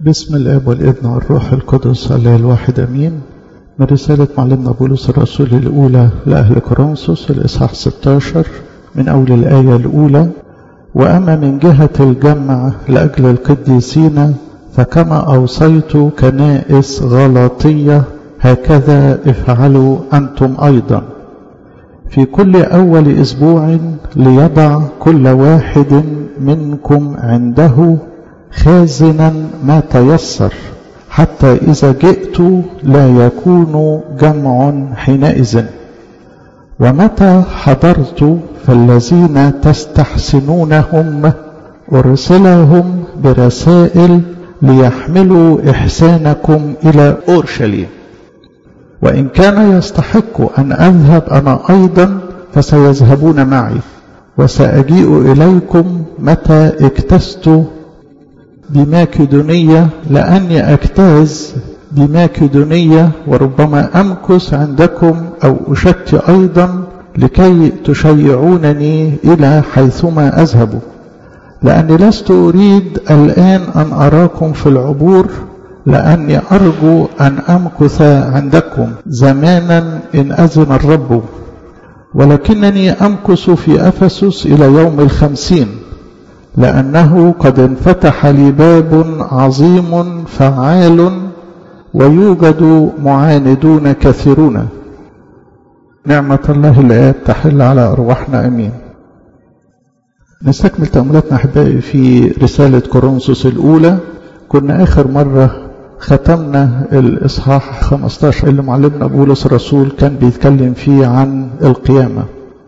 بسم الاب والابن والروح القدس الله الواحد امين من رسالة معلمنا بولس الرسول الأولى لأهل كورنثوس الإصحاح 16 من أول الآية الأولى وأما من جهة الجمع لأجل القديسين فكما أوصيت كنائس غلاطية هكذا افعلوا أنتم أيضا في كل أول أسبوع ليضع كل واحد منكم عنده خازنا ما تيسر حتى إذا جئت لا يكون جمع حينئذ ومتى حضرت فالذين تستحسنونهم أرسلهم برسائل ليحملوا إحسانكم إلى أورشليم وإن كان يستحق أن أذهب أنا أيضا فسيذهبون معي وسأجيء إليكم متى اكتست بماكدونية لأني أجتاز بماكدونية وربما أمكث عندكم أو أشت أيضا لكي تشيعونني إلى حيثما أذهب لأني لست أريد الآن أن أراكم في العبور لأني أرجو أن أمكث عندكم زمانا إن أذن الرب ولكنني أمكث في أفسس إلى يوم الخمسين لأنه قد انفتح لي باب عظيم فعال ويوجد معاندون كثيرون نعمة الله الآب تحل على أرواحنا أمين نستكمل تأملاتنا أحبائي في رسالة كورنثوس الأولى كنا آخر مرة ختمنا الإصحاح 15 اللي معلمنا بولس الرسول كان بيتكلم فيه عن القيامة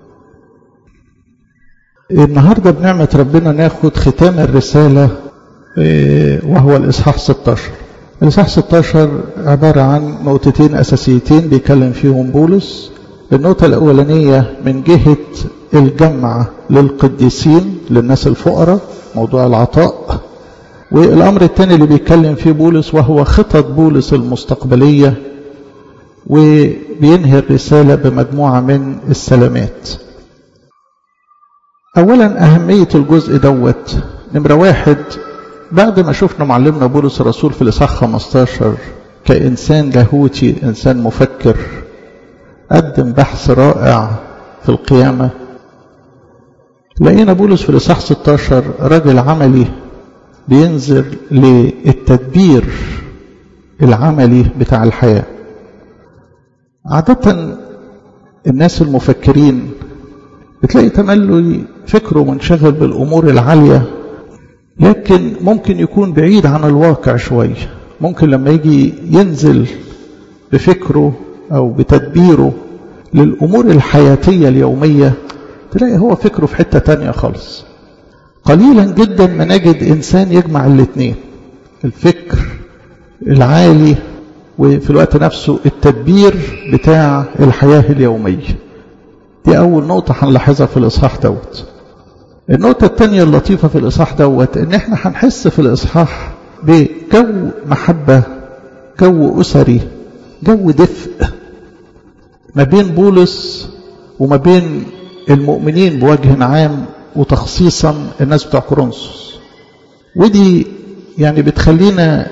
النهاردة بنعمة ربنا ناخد ختام الرسالة وهو الإصحاح 16 الإصحاح 16 عبارة عن نقطتين أساسيتين بيتكلم فيهم بولس النقطة الأولانية من جهة الجمع للقديسين للناس الفقراء موضوع العطاء والأمر الثاني اللي بيتكلم فيه بولس وهو خطط بولس المستقبلية وبينهي الرسالة بمجموعة من السلامات أولا أهمية الجزء دوت نمرة واحد بعد ما شفنا معلمنا بولس الرسول في الإصحاح 15 كإنسان لاهوتي إنسان مفكر قدم بحث رائع في القيامة لقينا بولس في الإصحاح 16 راجل عملي بينزل للتدبير العملي بتاع الحياة عادة الناس المفكرين بتلاقي تملي فكره منشغل بالأمور العالية لكن ممكن يكون بعيد عن الواقع شوية ممكن لما يجي ينزل بفكره أو بتدبيره للأمور الحياتية اليومية تلاقي هو فكره في حتة تانية خالص قليلا جدا ما نجد إنسان يجمع الاثنين الفكر العالي وفي الوقت نفسه التدبير بتاع الحياة اليومية دي أول نقطة هنلاحظها في الإصحاح دوت النقطة الثانية اللطيفة في الإصحاح دوت إن إحنا هنحس في الإصحاح بجو محبة جو أسري جو دفء ما بين بولس وما بين المؤمنين بوجه عام وتخصيصا الناس بتوع كورنثوس ودي يعني بتخلينا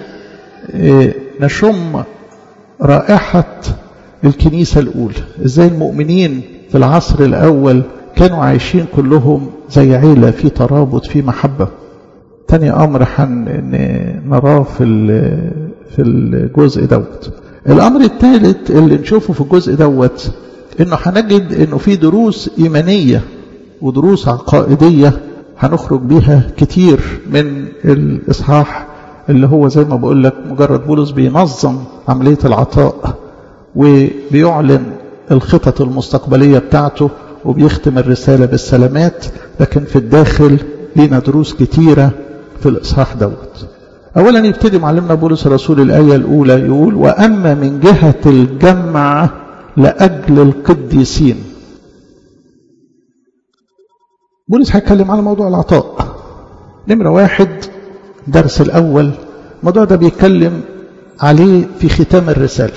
نشم رائحة الكنيسة الأولى إزاي المؤمنين في العصر الأول كانوا عايشين كلهم زي عيلة في ترابط في محبة تاني أمر نراه في في الجزء دوت الأمر الثالث اللي نشوفه في الجزء دوت إنه هنجد إنه في دروس إيمانية ودروس عقائدية هنخرج بيها كتير من الإصحاح اللي هو زي ما بقول لك مجرد بولس بينظم عملية العطاء وبيعلن الخطط المستقبلية بتاعته وبيختم الرسالة بالسلامات لكن في الداخل لينا دروس كتيرة في الإصحاح دوت أولا يبتدي معلمنا بولس الرسول الآية الأولى يقول وأما من جهة الجمع لأجل القديسين بولس هيتكلم على موضوع العطاء نمرة واحد درس الأول الموضوع ده بيتكلم عليه في ختام الرسالة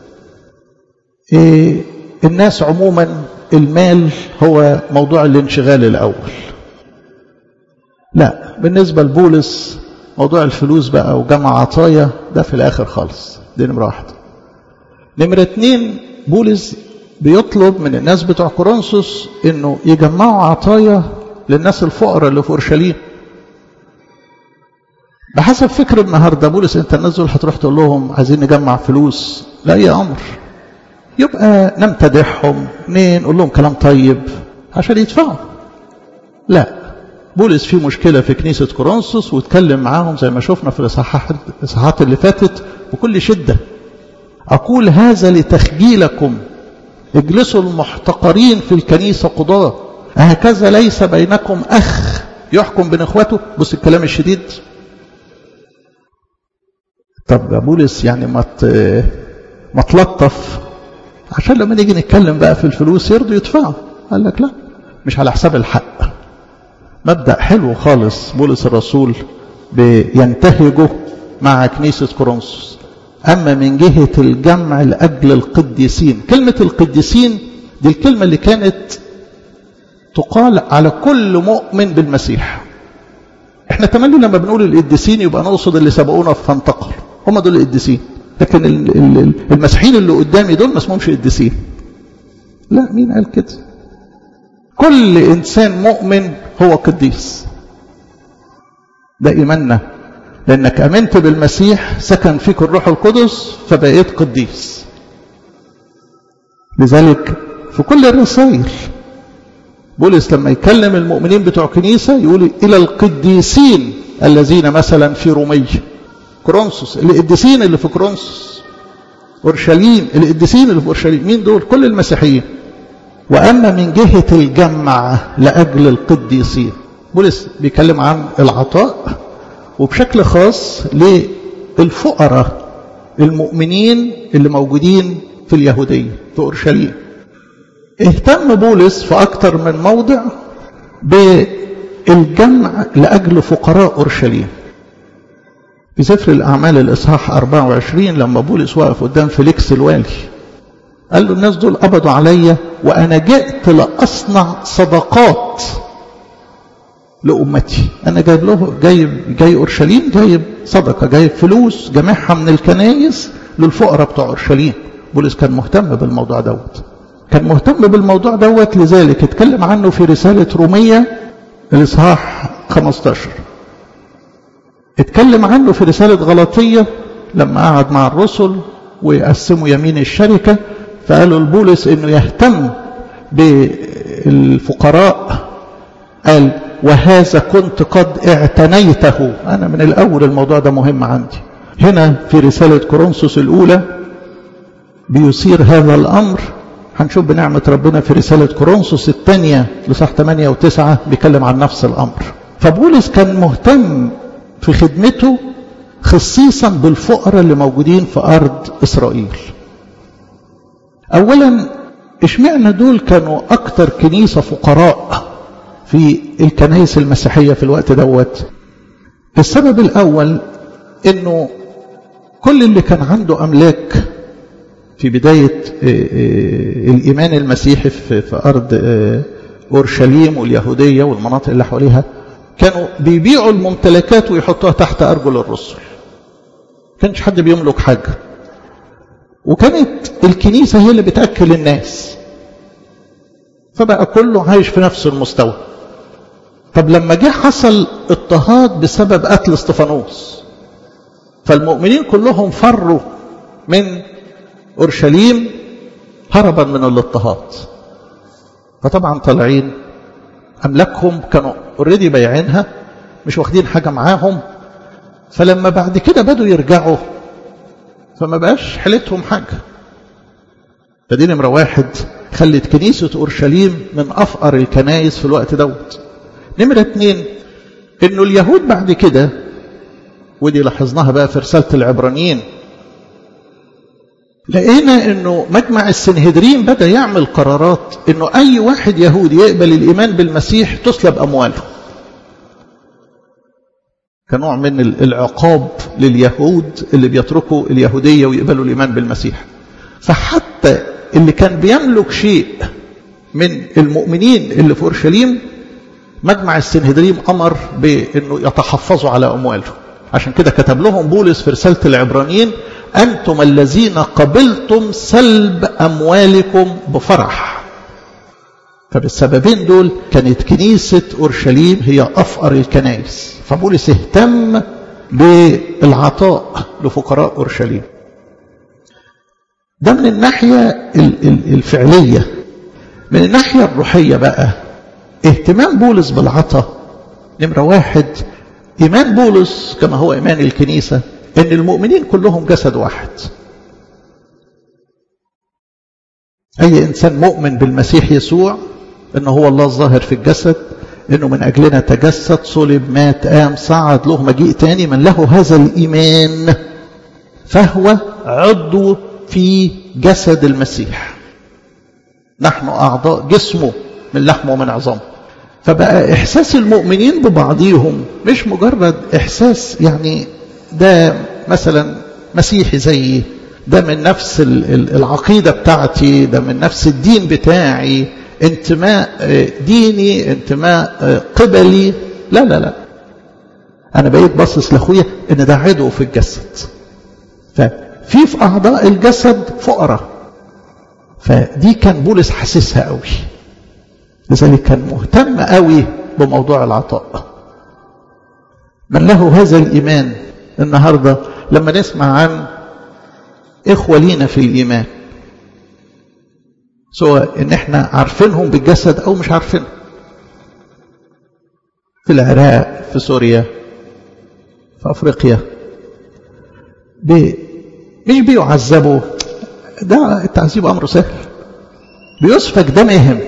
إيه الناس عموما المال هو موضوع الانشغال الأول لا بالنسبة لبولس موضوع الفلوس بقى وجمع عطايا ده في الآخر خالص دي نمرة واحدة نمرة اتنين بولس بيطلب من الناس بتوع كورنثوس انه يجمعوا عطايا للناس الفقراء اللي في اورشليم بحسب فكر النهارده بولس انت الناس دول هتروح تقول لهم عايزين نجمع فلوس لا اي امر يبقى نمتدحهم اثنين نقول لهم كلام طيب عشان يدفعوا لا بولس في مشكلة في كنيسة كورنثوس واتكلم معاهم زي ما شفنا في الإصحاحات اللي فاتت بكل شدة أقول هذا لتخجيلكم اجلسوا المحتقرين في الكنيسة قضاة هكذا ليس بينكم أخ يحكم بين إخواته بص الكلام الشديد طب يا بولس يعني ما ما تلطف عشان لما نيجي نتكلم بقى في الفلوس يرضوا يدفعوا قال لك لا مش على حساب الحق مبدأ حلو خالص بولس الرسول بينتهجه مع كنيسة كورنثوس أما من جهة الجمع لأجل القديسين كلمة القديسين دي الكلمة اللي كانت تقال على كل مؤمن بالمسيح احنا تملي لما بنقول القديسين يبقى نقصد اللي سبقونا فانتقل هم دول القديسين لكن المسيحيين اللي قدامي دول ما اسمهمش قديسين لا مين قال كده كل انسان مؤمن هو قديس ده ايماننا لانك امنت بالمسيح سكن فيك الروح القدس فبقيت قديس لذلك في كل الرسائل بولس لما يكلم المؤمنين بتوع كنيسة يقول إلى القديسين الذين مثلا في رومية كورنثوس القديسين اللي في كورنثوس أورشليم القديسين اللي في أورشليم مين دول كل المسيحيين وأما من جهة الجمع لأجل القديسين بولس بيتكلم عن العطاء وبشكل خاص للفقراء المؤمنين اللي موجودين في اليهودية في أورشليم اهتم بولس في أكثر من موضع بالجمع لأجل فقراء أورشليم في سفر الأعمال الإصحاح 24 لما بولس وقف قدام فيليكس الوالي قال له الناس دول قبضوا عليا وأنا جئت لأصنع صدقات لأمتي أنا جايب له جايب جاي أورشليم جايب صدقة جايب فلوس جمعها من الكنايس للفقراء بتوع أورشليم بولس كان مهتم بالموضوع دوت كان مهتم بالموضوع دوت لذلك اتكلم عنه في رسالة رومية الإصحاح 15 اتكلم عنه في رسالة غلطية لما قعد مع الرسل ويقسموا يمين الشركة فقالوا لبولس انه يهتم بالفقراء قال وهذا كنت قد اعتنيته انا من الاول الموضوع ده مهم عندي هنا في رسالة كورنثوس الاولى بيثير هذا الامر هنشوف بنعمة ربنا في رسالة كورنثوس الثانية لصح 8 و9 بيتكلم عن نفس الامر فبولس كان مهتم في خدمته خصيصا بالفقراء اللي موجودين في ارض اسرائيل اولا اشمعنى دول كانوا اكتر كنيسة فقراء في الكنائس المسيحية في الوقت دوت السبب الاول انه كل اللي كان عنده املاك في بداية الايمان المسيحي في ارض اورشليم واليهودية والمناطق اللي حواليها كانوا بيبيعوا الممتلكات ويحطوها تحت ارجل الرسل كانش حد بيملك حاجة وكانت الكنيسة هي اللي بتأكل الناس فبقى كله عايش في نفس المستوى طب لما جه حصل اضطهاد بسبب قتل استفانوس فالمؤمنين كلهم فروا من اورشليم هربا من الاضطهاد فطبعا طالعين املاكهم كانوا اوريدي بايعينها مش واخدين حاجه معاهم فلما بعد كده بدوا يرجعوا فما بقاش حيلتهم حاجه فدي نمره واحد خلت كنيسه اورشليم من افقر الكنائس في الوقت دوت نمره اتنين انه اليهود بعد كده ودي لاحظناها بقى في رساله العبرانيين لقينا انه مجمع السنهدرين بدا يعمل قرارات انه اي واحد يهودي يقبل الايمان بالمسيح تسلب امواله كنوع من العقاب لليهود اللي بيتركوا اليهوديه ويقبلوا الايمان بالمسيح فحتى اللي كان بيملك شيء من المؤمنين اللي في اورشليم مجمع السنهدريم امر بانه يتحفظوا على امواله عشان كده كتب لهم بولس في رسالة العبرانيين أنتم الذين قبلتم سلب أموالكم بفرح فبالسببين دول كانت كنيسة أورشليم هي أفقر الكنائس فبولس اهتم بالعطاء لفقراء أورشليم ده من الناحية الفعلية من الناحية الروحية بقى اهتمام بولس بالعطاء نمرة واحد إيمان بولس كما هو إيمان الكنيسة إن المؤمنين كلهم جسد واحد أي إنسان مؤمن بالمسيح يسوع إنه هو الله الظاهر في الجسد إنه من أجلنا تجسد صلب مات قام صعد له مجيء تاني من له هذا الإيمان فهو عضو في جسد المسيح نحن أعضاء جسمه من لحمه ومن عظامه فبقى إحساس المؤمنين ببعضهم مش مجرد إحساس يعني ده مثلا مسيحي زيي ده من نفس العقيدة بتاعتي ده من نفس الدين بتاعي انتماء ديني انتماء قبلي لا لا لا أنا بقيت باصص لأخويا إن ده عضو في الجسد ففي في أعضاء الجسد فقراء فدي كان بولس حاسسها قوي لذلك كان مهتم قوي بموضوع العطاء من له هذا الإيمان النهاردة لما نسمع عن إخوة لينا في الإيمان سواء إن إحنا عارفينهم بالجسد أو مش عارفينهم في العراق في سوريا في أفريقيا بي مش بيعذبوا ده التعذيب أمر سهل بيسفك دمهم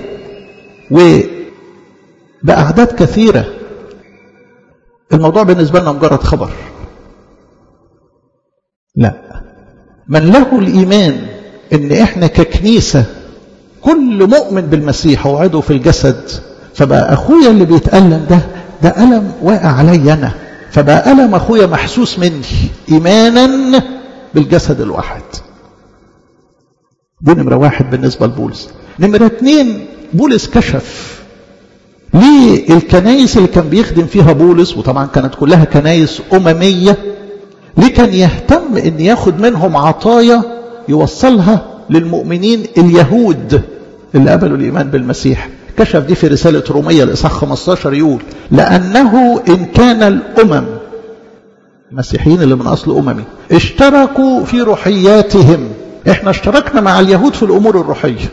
وبأعداد كثيرة الموضوع بالنسبة لنا مجرد خبر لا من له الإيمان إن إحنا ككنيسة كل مؤمن بالمسيح وعضو في الجسد فبقى أخويا اللي بيتألم ده ده ألم واقع علي أنا فبقى ألم أخويا محسوس مني إيمانا بالجسد الواحد دي نمرة واحد بالنسبة لبولس نمرة اتنين بولس كشف ليه الكنايس اللي كان بيخدم فيها بولس وطبعا كانت كلها كنايس أممية ليه كان يهتم ان ياخد منهم عطايا يوصلها للمؤمنين اليهود اللي قبلوا الإيمان بالمسيح كشف دي في رسالة رومية الإصحاح 15 يقول لأنه إن كان الأمم المسيحيين اللي من أصل أممي اشتركوا في روحياتهم احنا اشتركنا مع اليهود في الأمور الروحية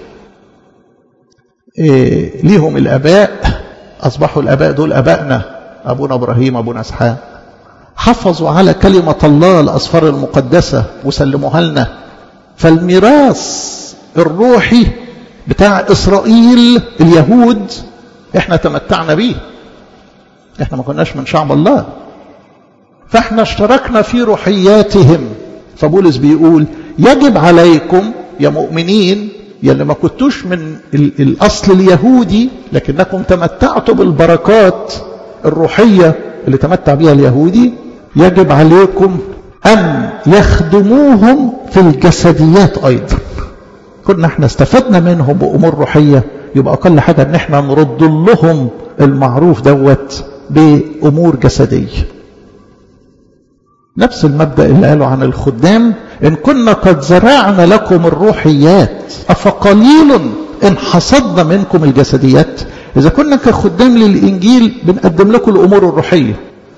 إيه ليهم الأباء أصبحوا الأباء دول أبائنا أبونا إبراهيم أبونا إسحاق حفظوا على كلمة الله الأسفار المقدسة وسلموها لنا فالميراث الروحي بتاع إسرائيل اليهود احنا تمتعنا بيه احنا ما كناش من شعب الله فاحنا اشتركنا في روحياتهم فبولس بيقول يجب عليكم يا مؤمنين يا اللي ما كنتوش من الأصل اليهودي لكنكم تمتعتوا بالبركات الروحية اللي تمتع بها اليهودي يجب عليكم أن يخدموهم في الجسديات أيضا كنا احنا استفدنا منهم بأمور روحية يبقى أقل حاجة أن احنا نرد لهم المعروف دوت بأمور جسدية نفس المبدأ اللي قالوا عن الخدام إن كنا قد زرعنا لكم الروحيات أفقليل إن حصدنا منكم الجسديات إذا كنا كخدام للإنجيل بنقدم لكم الأمور الروحية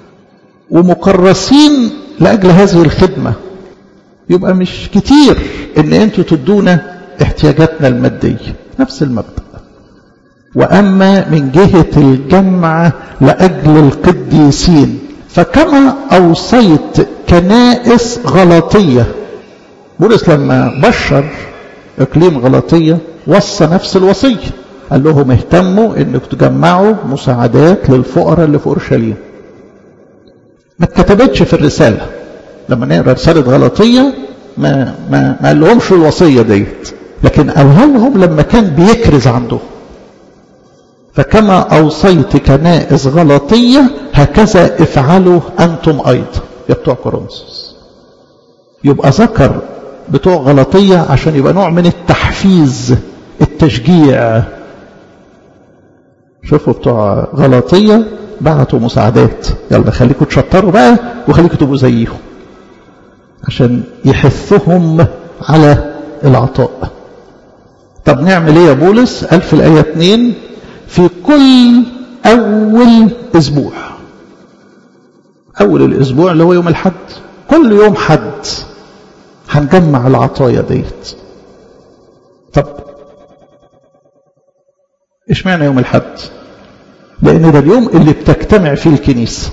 ومكرسين لأجل هذه الخدمة يبقى مش كتير إن أنتوا تدونا احتياجاتنا المادية نفس المبدأ وأما من جهة الجمع لأجل القديسين فكما أوصيت كنائس غلطية بولس لما بشر إقليم غلطية وصى نفس الوصية قال لهم اهتموا انك تجمعوا مساعدات للفقراء اللي في اورشليم ما اتكتبتش في الرساله لما نقرا رساله غلطيه ما ما ما قال لهمش الوصيه ديت لكن قالها لهم لما كان بيكرز عندهم فكما اوصيت كنائس غلطيه هكذا افعلوا انتم ايضا يا بتوع كورنثوس يبقى ذكر بتوع غلطيه عشان يبقى نوع من التحفيز التشجيع شوفوا بتوع غلطية بعتوا مساعدات يلا خليكم تشطروا بقى وخليكم تبقوا زيهم عشان يحثهم على العطاء طب نعمل ايه يا بولس قال في الآية 2 في كل أول أسبوع أول الأسبوع اللي هو يوم الحد كل يوم حد هنجمع العطايا ديت طب اشمعنى يوم الحد لأن ده اليوم اللي بتجتمع فيه الكنيسة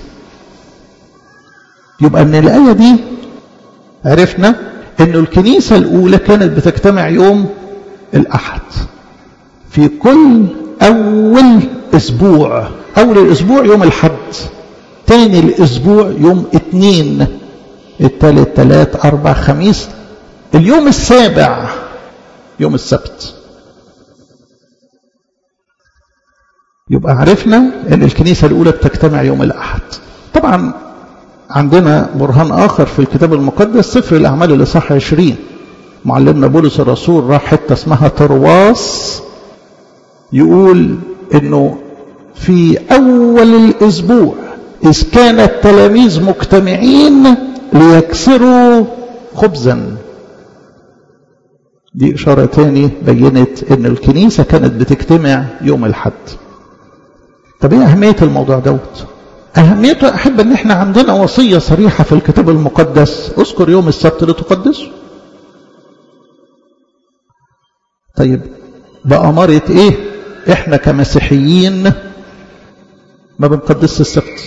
يبقى من الآية دي عرفنا أن الكنيسة الأولى كانت بتجتمع يوم الأحد في كل أول أسبوع أول الأسبوع يوم الحد تاني الأسبوع يوم اتنين التالت تلات أربع خميس اليوم السابع يوم السبت يبقى عرفنا أن الكنيسة الأولى بتجتمع يوم الأحد طبعا عندنا برهان آخر في الكتاب المقدس سفر الأعمال اللي صح 20 معلمنا بولس الرسول راح حتة اسمها ترواس يقول انه في اول الاسبوع اذ كان التلاميذ مجتمعين ليكسروا خبزا دي اشارة تاني بينت ان الكنيسة كانت بتجتمع يوم الحد طب ايه اهمية الموضوع دوت اهميته احب ان احنا عندنا وصية صريحة في الكتاب المقدس اذكر يوم السبت لتقدسه طيب بأمارة ايه احنا كمسيحيين ما بنقدسش السبت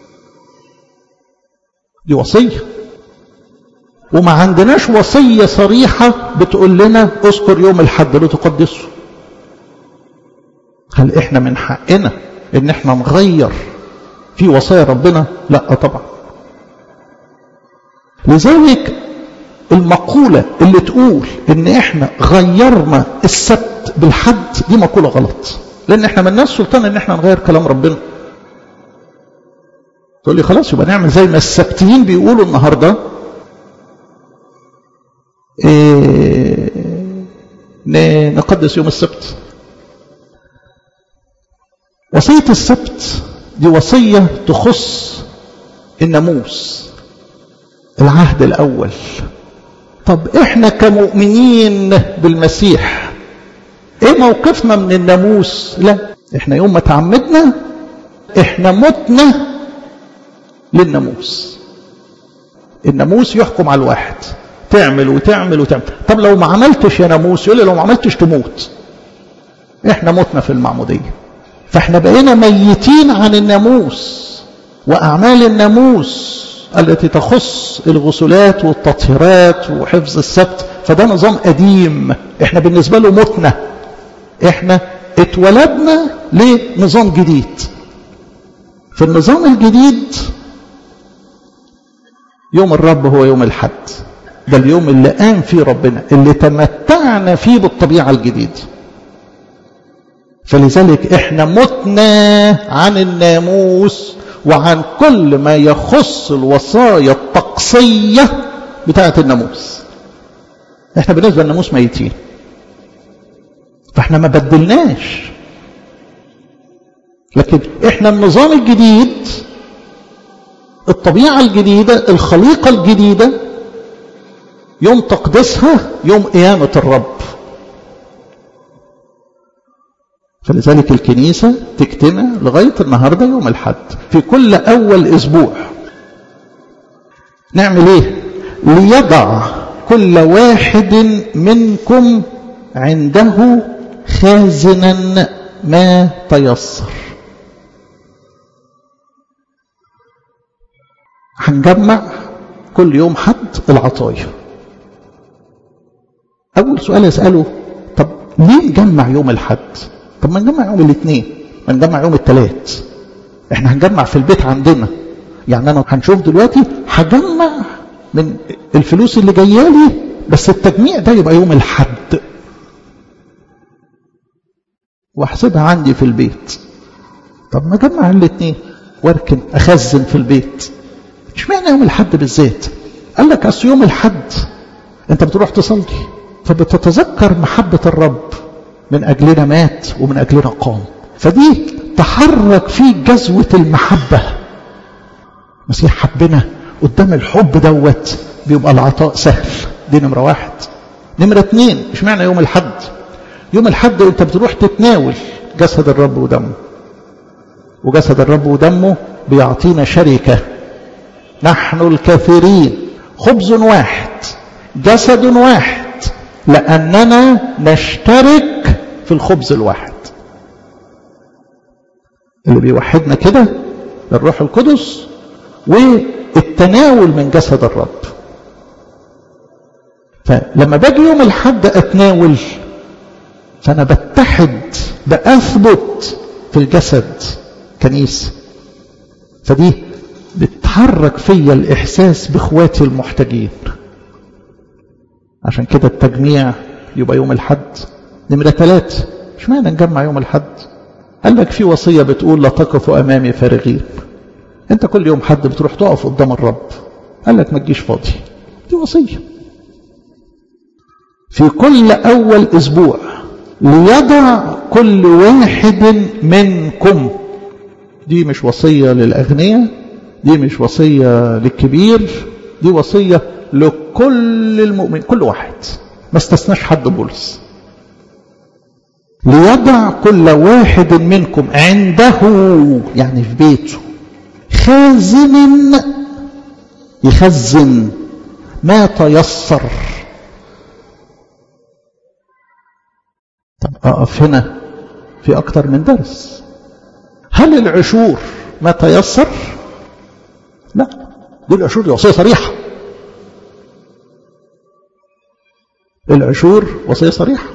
دي وصية وما عندناش وصية صريحة بتقول لنا اذكر يوم الحد لتقدسه هل احنا من حقنا ان احنا نغير في وصايا ربنا لا طبعا لذلك المقولة اللي تقول ان احنا غيرنا السبت بالحد دي مقولة غلط لان احنا ملناش سلطان ان احنا نغير كلام ربنا تقول لي خلاص يبقى نعمل زي ما السبتيين بيقولوا النهاردة إيه نقدس يوم السبت وصية السبت دي وصية تخص الناموس العهد الأول طب احنا كمؤمنين بالمسيح ايه موقفنا من الناموس لا احنا يوم ما تعمدنا احنا متنا للناموس الناموس يحكم على الواحد تعمل وتعمل وتعمل طب لو ما عملتش يا ناموس يقول لي لو ما عملتش تموت احنا متنا في المعمودية فاحنا بقينا ميتين عن الناموس واعمال الناموس التي تخص الغسلات والتطهيرات وحفظ السبت فده نظام قديم احنا بالنسبة له متنا احنا اتولدنا لنظام جديد في النظام الجديد يوم الرب هو يوم الحد ده اليوم اللي قام فيه ربنا اللي تمتعنا فيه بالطبيعة الجديدة فلذلك احنا متنا عن الناموس وعن كل ما يخص الوصايا الطقسية بتاعة الناموس احنا بالنسبة للناموس ميتين فاحنا ما بدلناش لكن احنا النظام الجديد الطبيعة الجديدة الخليقة الجديدة يوم تقدسها يوم قيامة الرب فلذلك الكنيسة تجتمع لغاية النهاردة يوم الحد في كل أول أسبوع نعمل إيه ليضع كل واحد منكم عنده خازنا ما تيسر هنجمع كل يوم حد العطايا أول سؤال أسأله طب ليه نجمع يوم الحد طب ما نجمع يوم الاثنين ما نجمع يوم الثلاث احنا هنجمع في البيت عندنا يعني انا هنشوف دلوقتي هجمع من الفلوس اللي جايه لي بس التجميع ده يبقى يوم الحد واحسبها عندي في البيت طب ما اجمع الاثنين واركن اخزن في البيت اشمعنى يوم الحد بالذات قال لك اصل يوم الحد انت بتروح تصلي فبتتذكر محبه الرب من أجلنا مات ومن أجلنا قام فدي تحرك فيه جذوة المحبة مسيح حبنا قدام الحب دوت بيبقى العطاء سهل دي نمرة واحد نمرة اتنين مش معنى يوم الحد يوم الحد انت بتروح تتناول جسد الرب ودمه وجسد الرب ودمه بيعطينا شركة نحن الكثيرين خبز واحد جسد واحد لأننا نشترك في الخبز الواحد اللي بيوحدنا كده الروح القدس والتناول من جسد الرب فلما باجي يوم الحد اتناول فانا بتحد باثبت في الجسد كنيسه فدي بتحرك فيا الاحساس باخواتي المحتاجين عشان كده التجميع يبقى يوم الحد نمره ثلاثة مش معنى نجمع يوم الحد قال لك في وصيه بتقول لا تقفوا امامي فارغين انت كل يوم حد بتروح تقف قدام الرب قال لك ما تجيش فاضي دي وصيه في كل اول اسبوع ليضع كل واحد منكم دي مش وصيه للاغنياء دي مش وصيه للكبير دي وصيه لكل المؤمن كل واحد ما استثناش حد بولس ليضع كل واحد منكم عنده يعني في بيته خازن يخزن ما تيسر طب أقف هنا في أكتر من درس هل العشور ما تيسر لا دي العشور دي وصية صريحة العشور وصية صريحة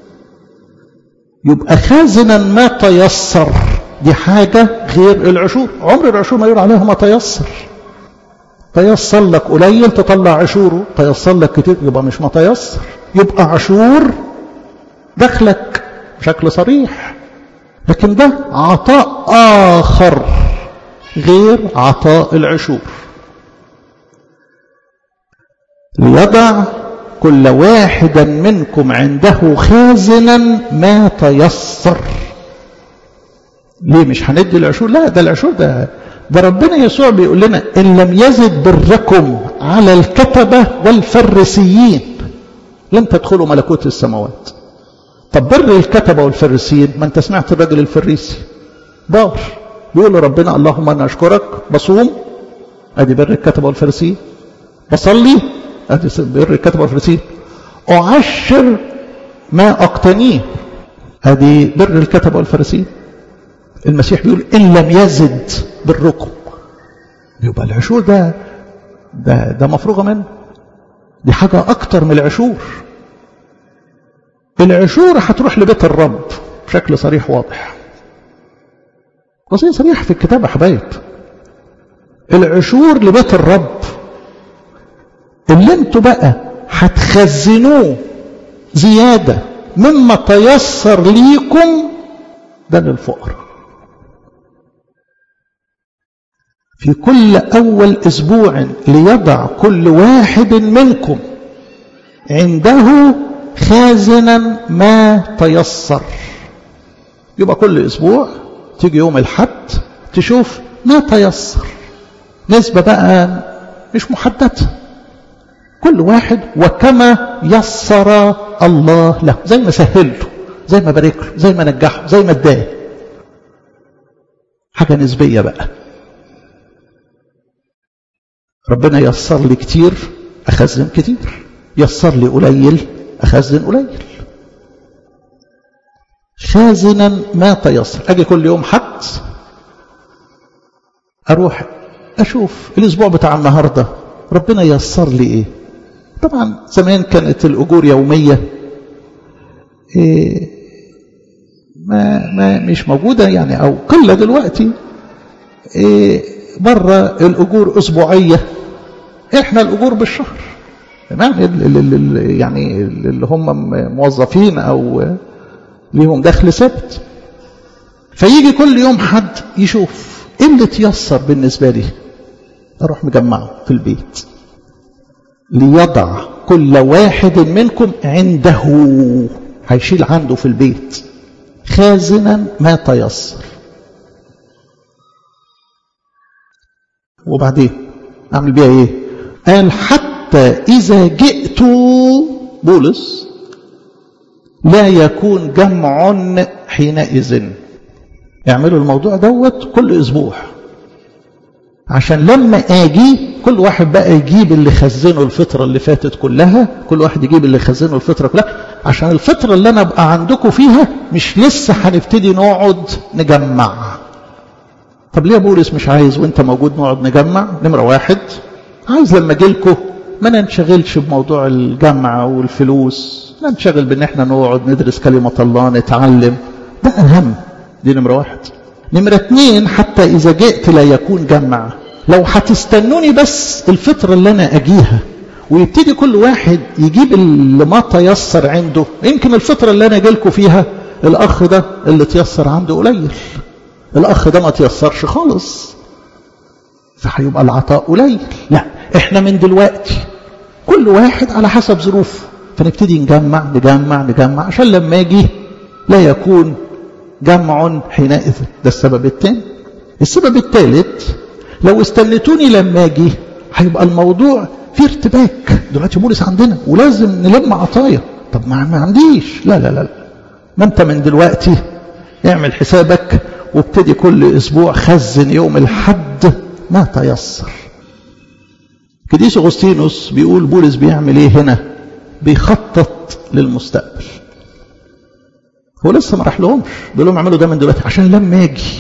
يبقى خازنا ما تيسر دي حاجة غير العشور عمر العشور ما يقول عليها ما تيسر تيسر لك قليل تطلع عشوره تيسر لك كتير يبقى مش ما تيسر يبقى عشور دخلك بشكل صريح لكن ده عطاء آخر غير عطاء العشور ليضع كل واحد منكم عنده خازنا ما تيسر ليه مش هندي العشور لا ده العشور ده ده ربنا يسوع بيقول لنا ان لم يزد بركم على الكتبه والفريسيين لن تدخلوا ملكوت السماوات طب بر الكتبه والفريسيين ما انت سمعت الراجل الفريسي بار بيقول ربنا اللهم انا اشكرك بصوم ادي بر الكتبه والفريسيين بصلي ادي بر الكتبه والفريسيين اعشر ما اقتنيه ادي بر الكتبه والفريسيين المسيح بيقول إن لم يزد بالركم يبقى العشور ده ده ده مفروغة منه دي حاجة أكتر من العشور العشور هتروح لبيت الرب بشكل صريح واضح وصية صريحة في الكتاب يا حبايب العشور لبيت الرب اللي انتوا بقى هتخزنوه زيادة مما تيسر ليكم ده للفقراء في كل أول أسبوع ليضع كل واحد منكم عنده خازنا ما تيسر يبقى كل أسبوع تيجي يوم الحد تشوف ما تيسر نسبة بقى مش محددة كل واحد وكما يسر الله له زي ما سهله زي ما بارك له زي ما نجحه زي ما اداه حاجة نسبية بقى ربنا يسر لي كتير أخزن كتير يسر لي قليل أخزن قليل خازنا ما تيسر أجي كل يوم حد أروح أشوف الأسبوع بتاع النهاردة ربنا يسر لي إيه طبعا زمان كانت الأجور يومية إيه ما, ما مش موجودة يعني أو قلة دلوقتي إيه مرة الأجور أسبوعية إحنا الأجور بالشهر يعني يعني اللي هم موظفين أو ليهم دخل ثابت فيجي كل يوم حد يشوف ايه اللي تيسر بالنسبة لي اروح مجمعه في البيت ليضع كل واحد منكم عنده هيشيل عنده في البيت خازنا ما تيسر وبعدين أعمل بيها إيه قال حتى إذا جئت بولس لا يكون جمع حينئذ اعملوا الموضوع دوت كل أسبوع عشان لما اجي كل واحد بقى يجيب اللي خزنه الفتره اللي فاتت كلها كل واحد يجيب اللي خزنه الفتره كلها عشان الفتره اللي انا ابقى عندكم فيها مش لسه هنبتدي نقعد نجمع طب ليه بولس مش عايز وانت موجود نقعد نجمع نمره واحد عايز لما اجي لكم ما ننشغلش بموضوع الجمع والفلوس ننشغل بان احنا نقعد ندرس كلمه الله نتعلم ده اهم دي نمره واحد نمرة اتنين حتى إذا جئت لا يكون جمع لو هتستنوني بس الفترة اللي أنا أجيها ويبتدي كل واحد يجيب اللي ما تيسر عنده يمكن الفترة اللي أنا أجيلكم فيها الأخ ده اللي تيسر عنده قليل الأخ ده ما تيسرش خالص فهيبقى العطاء قليل لا احنا من دلوقتي كل واحد على حسب ظروفه فنبتدي نجمع نجمع نجمع عشان لما اجي لا يكون جمع حينئذ ده السبب الثاني السبب الثالث لو استنيتوني لما اجي هيبقى الموضوع فيه ارتباك دلوقتي بولس عندنا ولازم نلم عطايا طب ما, ما عنديش لا لا لا ما انت من دلوقتي اعمل حسابك وابتدي كل اسبوع خزن يوم الحد ما تيسر كديس اغسطينوس بيقول بولس بيعمل ايه هنا بيخطط للمستقبل هو لسه ما راح لهمش بيقول لهم اعملوا ده من دلوقتي عشان لما اجي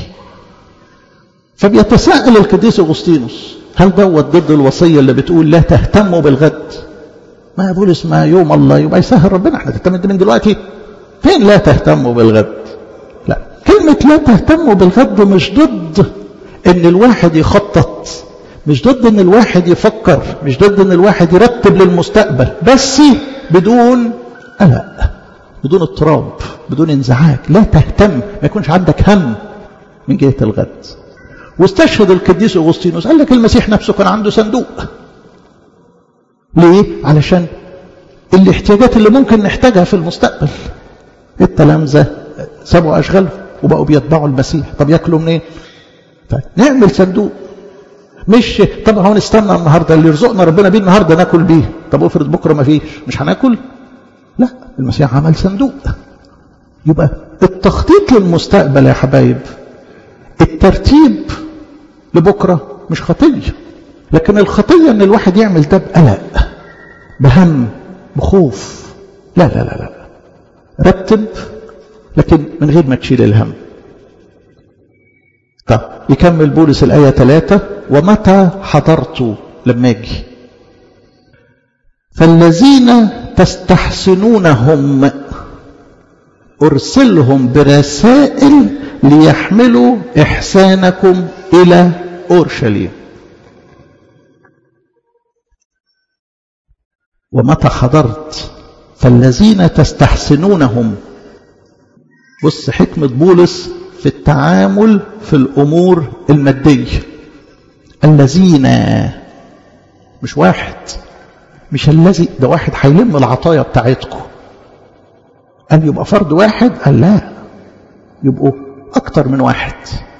فبيتساءل القديس اغسطينوس هل دوت ضد الوصيه اللي بتقول لا تهتموا بالغد ما يا بولس ما يوم الله يبقى يسهل ربنا احنا تهتم من دلوقتي فين لا تهتموا بالغد لا كلمة لا تهتموا بالغد مش ضد ان الواحد يخطط مش ضد ان الواحد يفكر مش ضد ان الواحد يرتب للمستقبل بس بدون قلق بدون اضطراب بدون انزعاج لا تهتم ما يكونش عندك هم من جهة الغد واستشهد القديس أغسطينوس قال لك المسيح نفسه كان عنده صندوق ليه؟ علشان الاحتياجات اللي ممكن نحتاجها في المستقبل التلامذة سابوا أشغالهم وبقوا بيتبعوا المسيح طب ياكلوا منين؟ إيه؟ طيب نعمل صندوق مش طب هو نستنى النهارده اللي يرزقنا ربنا بيه النهارده ناكل بيه طب افرض بكره ما فيش مش هناكل لا المسيح عمل صندوق يبقى التخطيط للمستقبل يا حبايب الترتيب لبكرة مش خطية لكن الخطية ان الواحد يعمل ده بقلق بهم بخوف لا لا لا لا رتب لكن من غير ما تشيل الهم طب يكمل بولس الآية ثلاثة ومتى حضرت لما اجي فالذين تستحسنونهم أرسلهم برسائل ليحملوا إحسانكم إلى أورشليم ومتى حضرت فالذين تستحسنونهم بص حكمة بولس في التعامل في الأمور المادية الذين مش واحد مش الذي ده واحد هيلم العطايا بتاعتكم قال يبقى فرد واحد قال لا يبقوا أكتر من واحد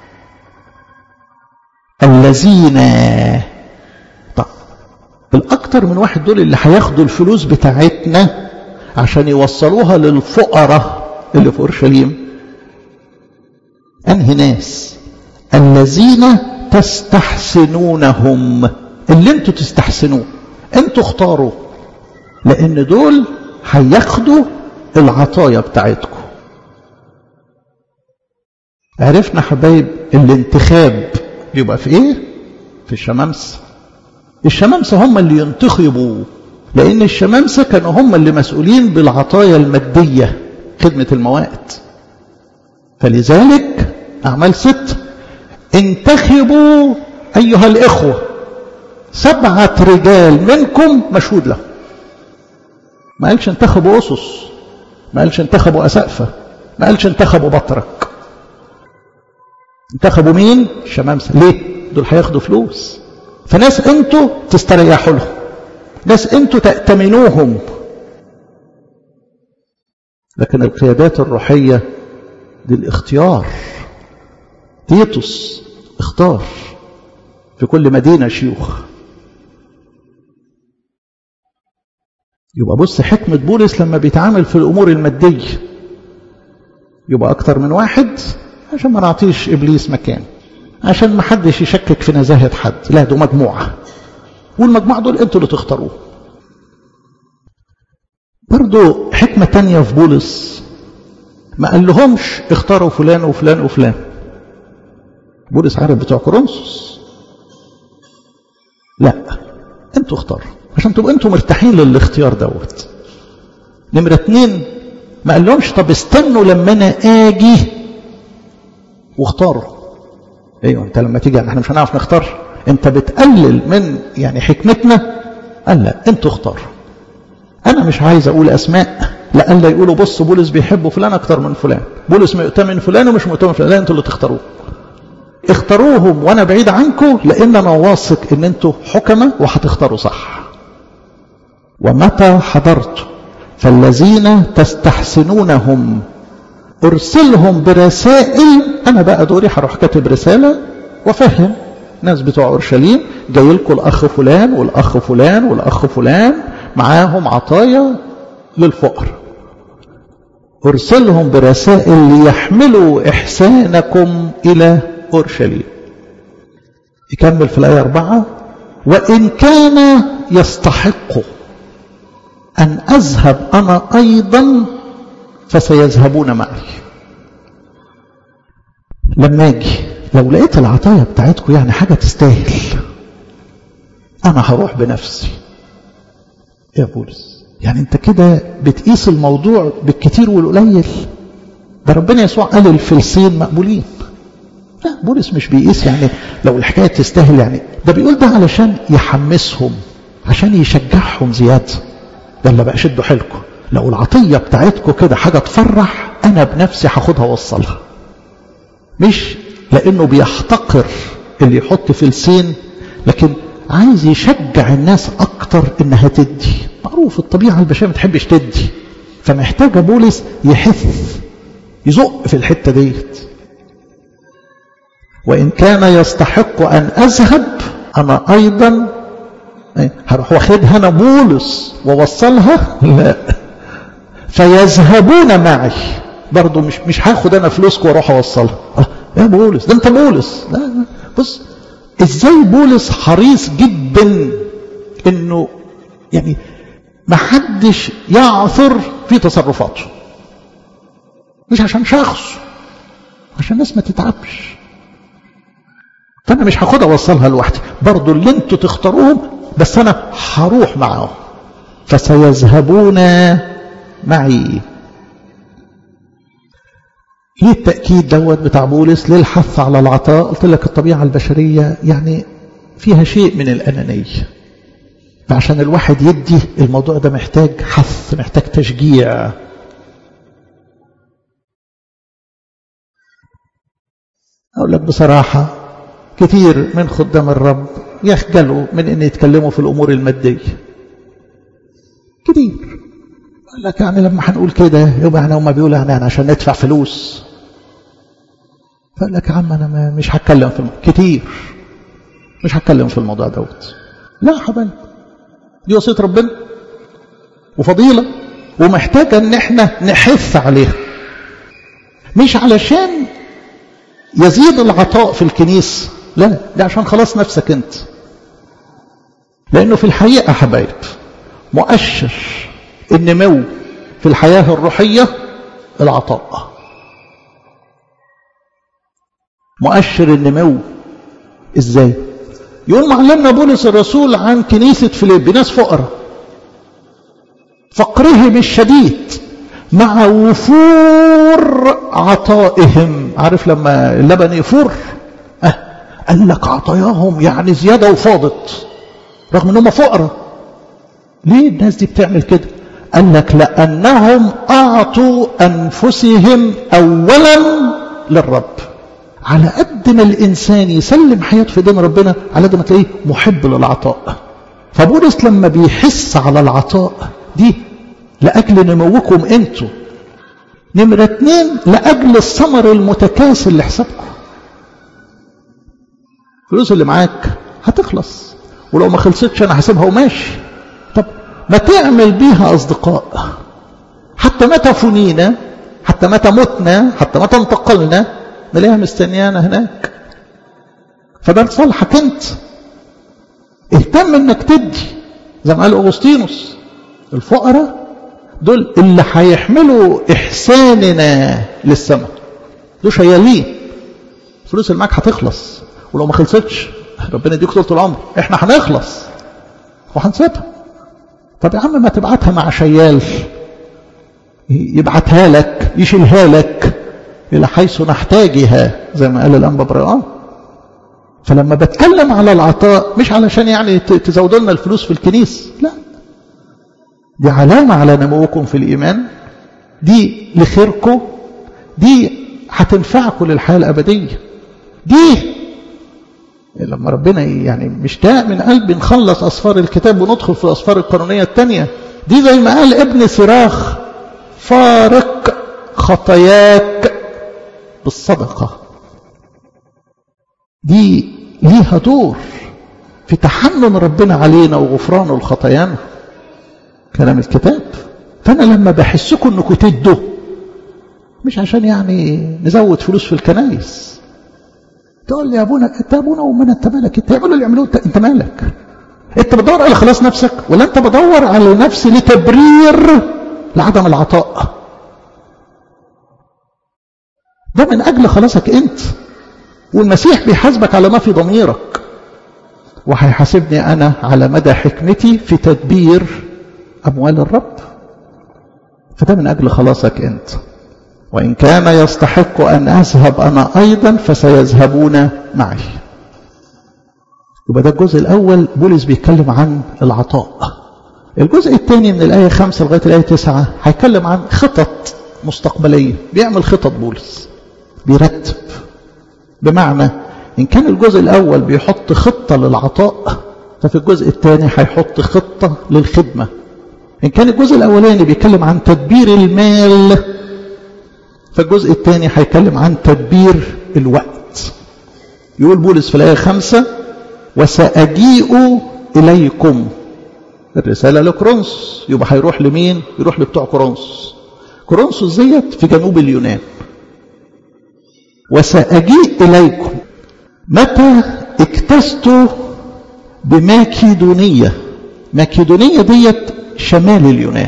الذين طب الأكتر من واحد دول اللي هياخدوا الفلوس بتاعتنا عشان يوصلوها للفقراء اللي في أورشليم أنهي ناس الذين تستحسنونهم اللي انتوا تستحسنوه انتوا اختاروا لان دول هياخدوا العطايا بتاعتكم عرفنا حبايب الانتخاب بيبقى في ايه في الشمامسة الشمامسة هم اللي ينتخبوا لان الشمامسة كانوا هم اللي مسؤولين بالعطايا المادية خدمة الموائد فلذلك اعمال ست انتخبوا ايها الاخوة سبعة رجال منكم مشهود له ما قالش انتخبوا اسس ما قالش انتخبوا اسقفة ما قالش انتخبوا بطرك انتخبوا مين الشمامسة ليه دول هياخدوا فلوس فناس انتوا تستريحوا لهم ناس انتوا تأتمنوهم لكن القيادات الروحية دي الاختيار تيتوس اختار في كل مدينة شيوخ يبقى بص حكمة بولس لما بيتعامل في الأمور المادية يبقى أكتر من واحد عشان ما نعطيش إبليس مكان عشان ما حدش يشكك في نزاهة حد لا ده مجموعة والمجموعة دول انتوا اللي تختاروه برضو حكمة تانية في بولس ما قال لهمش اختاروا فلان وفلان وفلان بولس عارف بتوع كورنثوس لا انتوا اختاروا عشان تبقوا انتوا مرتاحين للاختيار دوت نمرة اتنين ما قال لهمش طب استنوا لما انا اجي واختاروا ايوه انت لما تيجي احنا مش هنعرف نختار انت بتقلل من يعني حكمتنا قال لا انتوا اختاروا انا مش عايز اقول اسماء لألا يقولوا بص بولس بيحبوا فلان اكتر من فلان بولس مؤتمن فلان ومش مؤتمن فلان لا انتوا اللي تختاروه اختاروهم وانا بعيد عنكم لان انا واثق ان انتوا حكمة وهتختاروا صح ومتى حضرت فالذين تستحسنونهم ارسلهم برسائل انا بقى دوري هروح كاتب رسالة وافهم ناس بتوع اورشليم جاي لكم الاخ فلان والاخ فلان والاخ فلان معاهم عطايا للفقر ارسلهم برسائل ليحملوا احسانكم الى اورشليم يكمل في الايه اربعه وان كان يستحق ان اذهب انا ايضا فسيذهبون معي لما اجي لو لقيت العطايا بتاعتكم يعني حاجه تستاهل انا هروح بنفسي يا بولس يعني انت كده بتقيس الموضوع بالكتير والقليل ده ربنا يسوع قال الفلسين مقبولين لا بولس مش بيقيس يعني لو الحكاية تستاهل يعني ده بيقول ده علشان يحمسهم عشان يشجعهم زيادة يلا بقى شدوا حيلكم لو العطية بتاعتكم كده حاجة تفرح أنا بنفسي هاخدها وأوصلها مش لأنه بيحتقر اللي يحط فلسين لكن عايز يشجع الناس أكتر إنها تدي معروف الطبيعة البشرية ما تحبش تدي فمحتاجة بولس يحث يزق في الحتة ديت وإن كان يستحق أن أذهب أنا أيضا هروح واخدها أنا بولس ووصلها لا فيذهبون معي برضه مش مش هاخد أنا فلوسك واروح أوصلها يا بولس ده أنت بولس لا لا بص ازاي بولس حريص جدا انه يعني ما حدش يعثر في تصرفاته مش عشان شخص عشان الناس ما تتعبش فانا مش هاخدها اوصلها لوحدي برضو اللي انتوا تختاروهم بس انا هروح معاهم فسيذهبون معي ليه التأكيد دوت بتاع بولس للحث على العطاء قلت لك الطبيعة البشرية يعني فيها شيء من الأنانية فعشان الواحد يدي الموضوع ده محتاج حث محتاج تشجيع أقول لك بصراحة كثير من خدام الرب يخجلوا من أن يتكلموا في الأمور المادية كثير قال لك يعني لما هنقول كده يبقى احنا هم بيقولوا يعني عشان ندفع فلوس فقال لك يا عم انا مش هتكلم في الموضوع كتير مش هتكلم في الموضوع دوت لا حبايب دي وصيه ربنا وفضيله ومحتاجه ان احنا نحث عليها مش علشان يزيد العطاء في الكنيسه لا ده عشان خلاص نفسك انت لانه في الحقيقه حبايب مؤشر النمو في الحياة الروحية العطاء مؤشر النمو ازاي يقول معلمنا بولس الرسول عن كنيسة فيليب ناس فقراء فقرهم الشديد مع وفور عطائهم عارف لما اللبن يفور أه قال لك عطاياهم يعني زيادة وفاضت رغم انهم فقراء ليه الناس دي بتعمل كده قال لك لأنهم أعطوا أنفسهم أولا للرب على قد ما الإنسان يسلم حياته في دين ربنا على قد ما تلاقيه محب للعطاء فبولس لما بيحس على العطاء دي لأجل نموكم أنتوا نمرة اتنين لأجل الثمر المتكاسل لحسابكم الفلوس اللي معاك هتخلص ولو ما خلصتش انا هسيبها وماشي طب ما تعمل بيها اصدقاء حتى متى فنينا حتى متى متنا حتى متى انتقلنا نلاقيها مستنيانا هناك فده لصالحك انت اهتم انك تدي زي ما قال اغسطينوس الفقراء دول اللي هيحملوا احساننا للسماء دول شيالين الفلوس اللي معاك هتخلص ولو ما خلصتش ربنا يديك طول العمر احنا هنخلص وهنسيبها طب يا عم ما تبعتها مع شيال يبعتها لك يشيلها لك الى حيث نحتاجها زي ما قال الانبا بريان فلما بتكلم على العطاء مش علشان يعني تزودوا لنا الفلوس في الكنيس لا دي علامة على نموكم في الإيمان دي لخيركم دي هتنفعكم للحياة الأبدية دي لما ربنا يعني مشتاق من قلبي نخلص أسفار الكتاب وندخل في الأسفار القانونية التانية دي زي ما قال ابن سراخ فارق خطاياك بالصدقة دي ليها دور في تحنن ربنا علينا وغفرانه لخطايانا كلام الكتاب فأنا لما بحسكم أنكم تدوا مش عشان يعني نزود فلوس في الكنايس تقول لي يا ابونا انت ابونا ومن انت مالك انت يعملوا اللي يعملوه انت مالك انت بدور على خلاص نفسك ولا انت بدور على نفسي لتبرير لعدم العطاء ده من اجل خلاصك انت والمسيح بيحاسبك على ما في ضميرك وهيحاسبني انا على مدى حكمتي في تدبير اموال الرب فده من اجل خلاصك انت وإن كان يستحق أن أذهب أنا أيضا فسيذهبون معي يبقى ده الجزء الأول بولس بيتكلم عن العطاء الجزء الثاني من الآية 5 لغاية الآية 9 هيتكلم عن خطط مستقبلية بيعمل خطط بولس بيرتب بمعنى إن كان الجزء الأول بيحط خطة للعطاء ففي الجزء الثاني هيحط خطة للخدمة إن كان الجزء الأولاني بيتكلم عن تدبير المال فالجزء الثاني هيتكلم عن تدبير الوقت يقول بولس في الآية خمسة وسأجيء إليكم الرسالة لكرونس يبقى هيروح لمين يروح لبتوع كورنثوس كورنثوس ديت في جنوب اليونان وسأجيء إليكم متى اكتست بماكيدونية ماكيدونية ديت شمال اليونان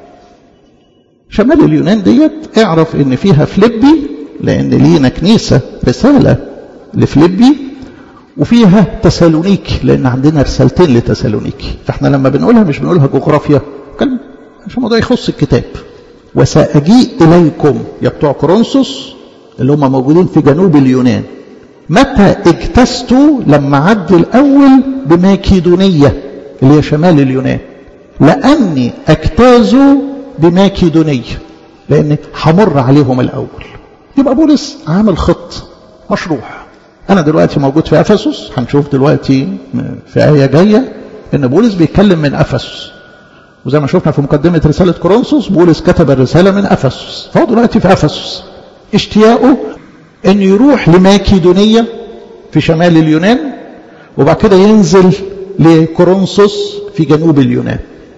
شمال اليونان ديت اعرف ان فيها فليبي لان لينا كنيسة رسالة لفليبي وفيها تسالونيكي لان عندنا رسالتين لتسالونيكي فاحنا لما بنقولها مش بنقولها جغرافيا كلمة عشان الموضوع يخص الكتاب وسأجيء إليكم يا بتوع كورنثوس اللي هم موجودين في جنوب اليونان متى اجتزتوا لما عدي الأول بماكيدونية اللي هي شمال اليونان لأني اجتاز بماكيدونية لأن همر عليهم الأول يبقى بولس عامل خط مشروع أنا دلوقتي موجود في أفسس هنشوف دلوقتي في آية جاية إن بولس بيتكلم من أفسس وزي ما شفنا في مقدمة رسالة كورنثوس بولس كتب الرسالة من أفسس فهو دلوقتي في أفسس اشتياقه أن يروح لماكيدونية في شمال اليونان وبعد كده ينزل لكورنثوس في جنوب اليونان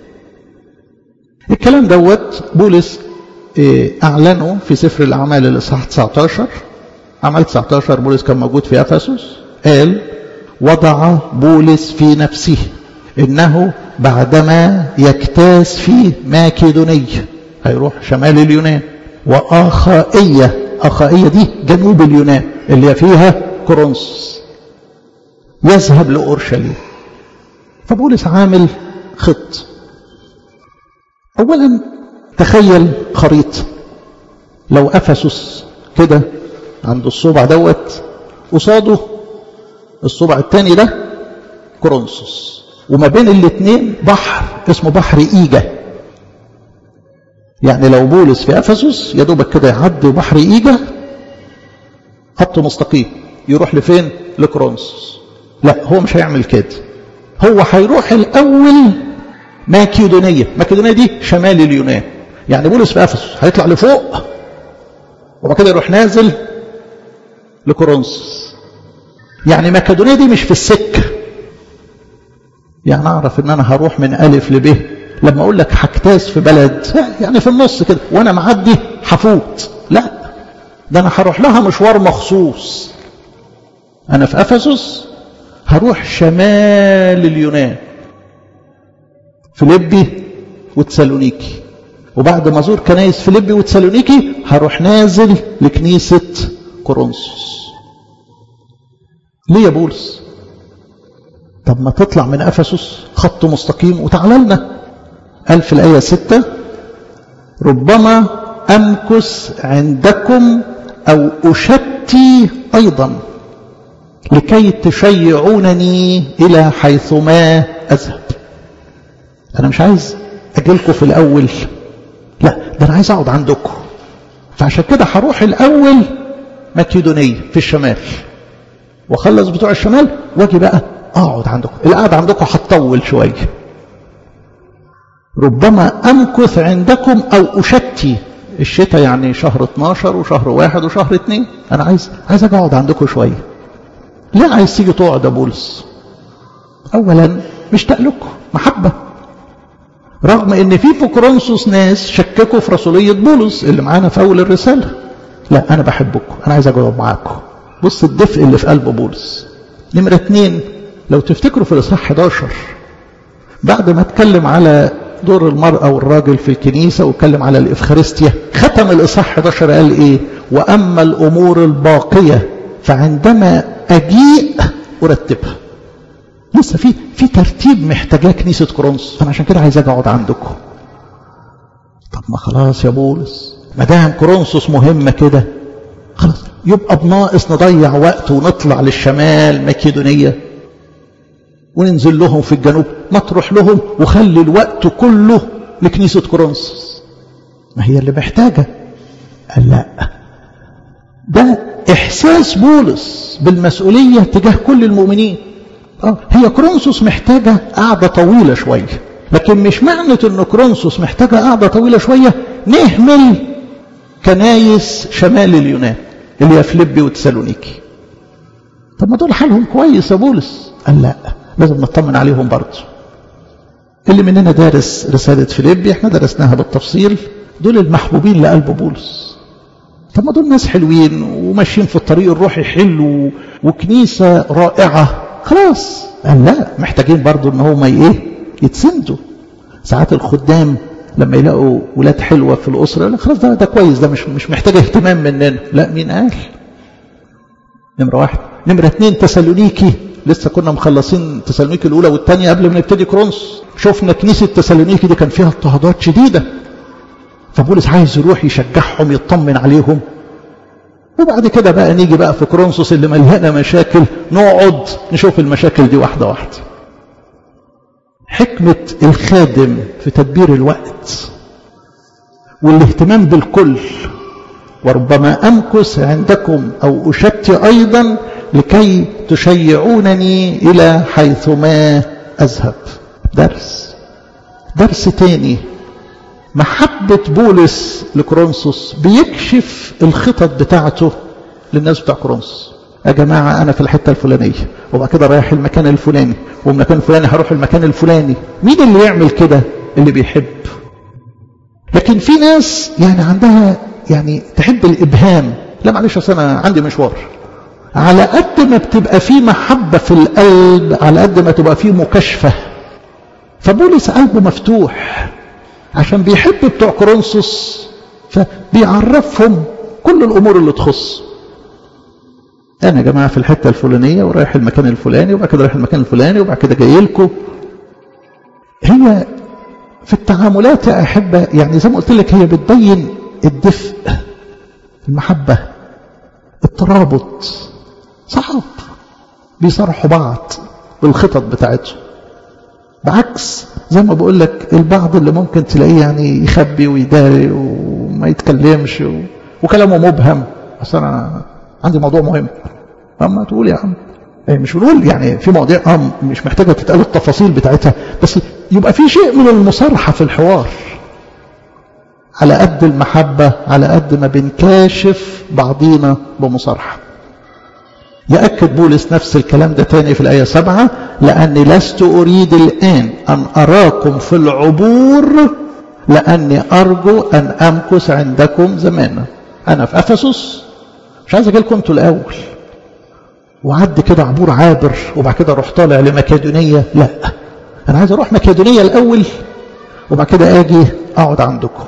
الكلام دوت بولس أعلنه في سفر الأعمال الإصحاح 19 أعمال 19 بولس كان موجود في أفسس قال وضع بولس في نفسه إنه بعدما يجتاز في ماكيدونية هيروح شمال اليونان وآخائية آخائية دي جنوب اليونان اللي فيها كورنثوس يذهب لأورشليم فبولس عامل خط أولا تخيل خريطة لو أفسس كده عند الصبع دوت قصاده الصبع الثاني ده كورنثوس وما بين الاثنين بحر اسمه بحر إيجا يعني لو بولس في أفسس يا دوبك كده يعدي بحر إيجا خط مستقيم يروح لفين لكرونسوس لا هو مش هيعمل كده هو هيروح الأول ماكيدونية ماكيدونية دي شمال اليونان يعني بولس في أفسس هيطلع لفوق وبعد كده يروح نازل لكورنثوس يعني ماكيدونية دي مش في السكة يعني اعرف ان انا هروح من الف لب لما اقول لك هجتاز في بلد يعني في النص كده وانا معدي هفوت لا ده انا هروح لها مشوار مخصوص انا في افسس هروح شمال اليونان فيليبي وتسالونيكي وبعد ما ازور كنايس فيليبي وتسالونيكي هروح نازل لكنيسه كورنثوس ليه يا بولس طب ما تطلع من افسس خط مستقيم وتعالى لنا قال في الايه 6 ربما امكث عندكم او اشتي ايضا لكي تشيعونني الى حيثما اذهب انا مش عايز اجيلكم في الاول لا ده انا عايز اقعد عندكم فعشان كده هروح الاول مكيدونيه في الشمال واخلص بتوع الشمال واجي بقى اقعد عندكم القعده عندكم هتطول شويه ربما امكث عندكم او اشتي الشتاء يعني شهر 12 وشهر واحد وشهر اثنين انا عايز عايز اجي اقعد عندكم شويه ليه عايز تيجي تقعد يا بولس اولا مشتاق لكم محبه رغم ان في في كورنثوس ناس شككوا في رسوليه بولس اللي معانا في اول الرساله لا انا بحبكم انا عايز اقعد معاكم بص الدفء اللي في قلب بولس نمره اثنين لو تفتكروا في الاصحاح 11 بعد ما اتكلم على دور المرأة والراجل في الكنيسة واتكلم على الإفخارستيا ختم الإصحاح 11 قال إيه وأما الأمور الباقية فعندما أجيء أرتبها لسه في في ترتيب محتاجاه كنيسة كورنثوس فأنا عشان كده عايز أجي أقعد عندكم طب ما خلاص يا بولس ما دام كورنثوس مهمة كده خلاص يبقى بناقص نضيع وقت ونطلع للشمال مكيدونية وننزل لهم في الجنوب ما تروح لهم وخلي الوقت كله لكنيسة كورنثوس ما هي اللي محتاجة قال لا ده إحساس بولس بالمسؤولية تجاه كل المؤمنين آه هي كورنثوس محتاجة قعدة طويلة شوية لكن مش معنى ان كورنثوس محتاجة قعدة طويلة شوية نهمل كنايس شمال اليونان اللي هي فيليبي وتسالونيكي طب ما دول حالهم كويس يا بولس قال لا لازم نطمن عليهم برضه اللي مننا دارس رسالة فيليبي احنا درسناها بالتفصيل دول المحبوبين لقلب بولس طب ما دول ناس حلوين وماشيين في الطريق الروحي حلو وكنيسة رائعة خلاص قال لا محتاجين برضه ان هم ايه يتسندوا ساعات الخدام لما يلاقوا ولاد حلوة في الأسرة لا خلاص ده, ده كويس ده مش مش محتاج اهتمام مننا لا مين قال نمرة واحد نمرة اتنين تسالونيكي لسه كنا مخلصين تسالونيكي الأولى والثانية قبل ما نبتدي كرونس شفنا كنيسة تسالونيكي دي كان فيها اضطهادات شديدة فبولس عايز يروح يشجعهم يطمن عليهم وبعد كده بقى نيجي بقى في كرونسوس اللي مليانة مشاكل نقعد نشوف المشاكل دي واحدة واحدة حكمة الخادم في تدبير الوقت والاهتمام بالكل وربما أمكث عندكم أو أشتي أيضا لكي تشيعونني إلى حيثما أذهب درس درس تاني محبة بولس لكرونسوس بيكشف الخطط بتاعته للناس بتاع كرونسوس يا جماعة أنا في الحتة الفلانية وبعد كده رايح المكان الفلاني ومن المكان الفلاني هروح المكان الفلاني مين اللي يعمل كده اللي بيحب لكن في ناس يعني عندها يعني تحب الإبهام لا معلش أصل أنا عندي مشوار على قد ما بتبقى في محبة في القلب على قد ما تبقى في مكاشفة فبولس قلبه مفتوح عشان بيحب بتوع كورنثوس فبيعرفهم كل الأمور اللي تخص أنا يا جماعة في الحتة الفلانية ورايح المكان الفلاني وبعد كده رايح المكان الفلاني وبعد كده جاي لكم هي في التعاملات يا أحبة يعني زي ما قلت لك هي بتبين الدفء المحبة الترابط صعب بيصرحوا بعض بالخطط بتاعتهم بعكس زي ما بقول لك البعض اللي ممكن تلاقيه يعني يخبي ويداري وما يتكلمش و... وكلامه مبهم اصل انا عندي موضوع مهم اما تقول يا عم يعني مش بنقول يعني في مواضيع اه مش محتاجه تتقال التفاصيل بتاعتها بس يبقى في شيء من المصارحه في الحوار على قد المحبه على قد ما بنكاشف بعضينا بمصارحه يأكد بولس نفس الكلام ده تاني في الآية سبعة لأني لست أريد الآن أن أراكم في العبور لأني أرجو أن أمكث عندكم زمانا أنا في أفسس مش عايز أجي لكم انتوا الأول وعد كده عبور عابر وبعد كده أروح طالع لمكادونية لا أنا عايز أروح مكادونية الأول وبعد كده أجي أقعد عندكم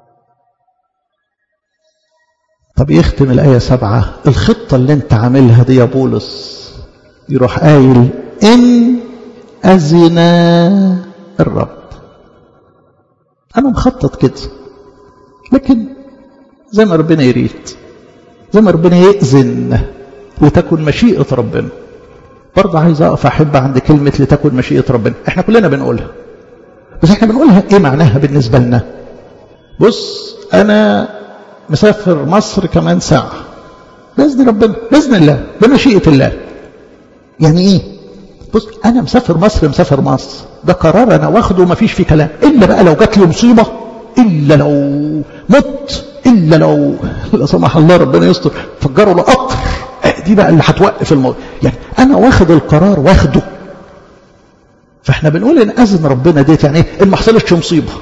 طب يختم الآية سبعة الخطة اللي انت عاملها دي يا بولس يروح قايل إن أذن الرب أنا مخطط كده لكن زي ما ربنا يريد زي ما ربنا يأذن لتكن مشيئة ربنا برضه عايز أقف أحب عند كلمة لتكن مشيئة ربنا احنا كلنا بنقولها بس احنا بنقولها ايه معناها بالنسبة لنا بص أنا مسافر مصر كمان ساعة بإذن ربنا بإذن الله بمشيئة الله يعني إيه بص أنا مسافر مصر مسافر مصر ده قرار أنا واخده وما فيش فيه كلام إلا بقى لو جات لي مصيبة إلا لو مت إلا لو لا سمح الله ربنا يستر فجروا له قطر دي بقى اللي هتوقف الموضوع يعني أنا واخد القرار واخده فاحنا بنقول إن أذن ربنا ديت يعني إيه إن ما حصلتش مصيبة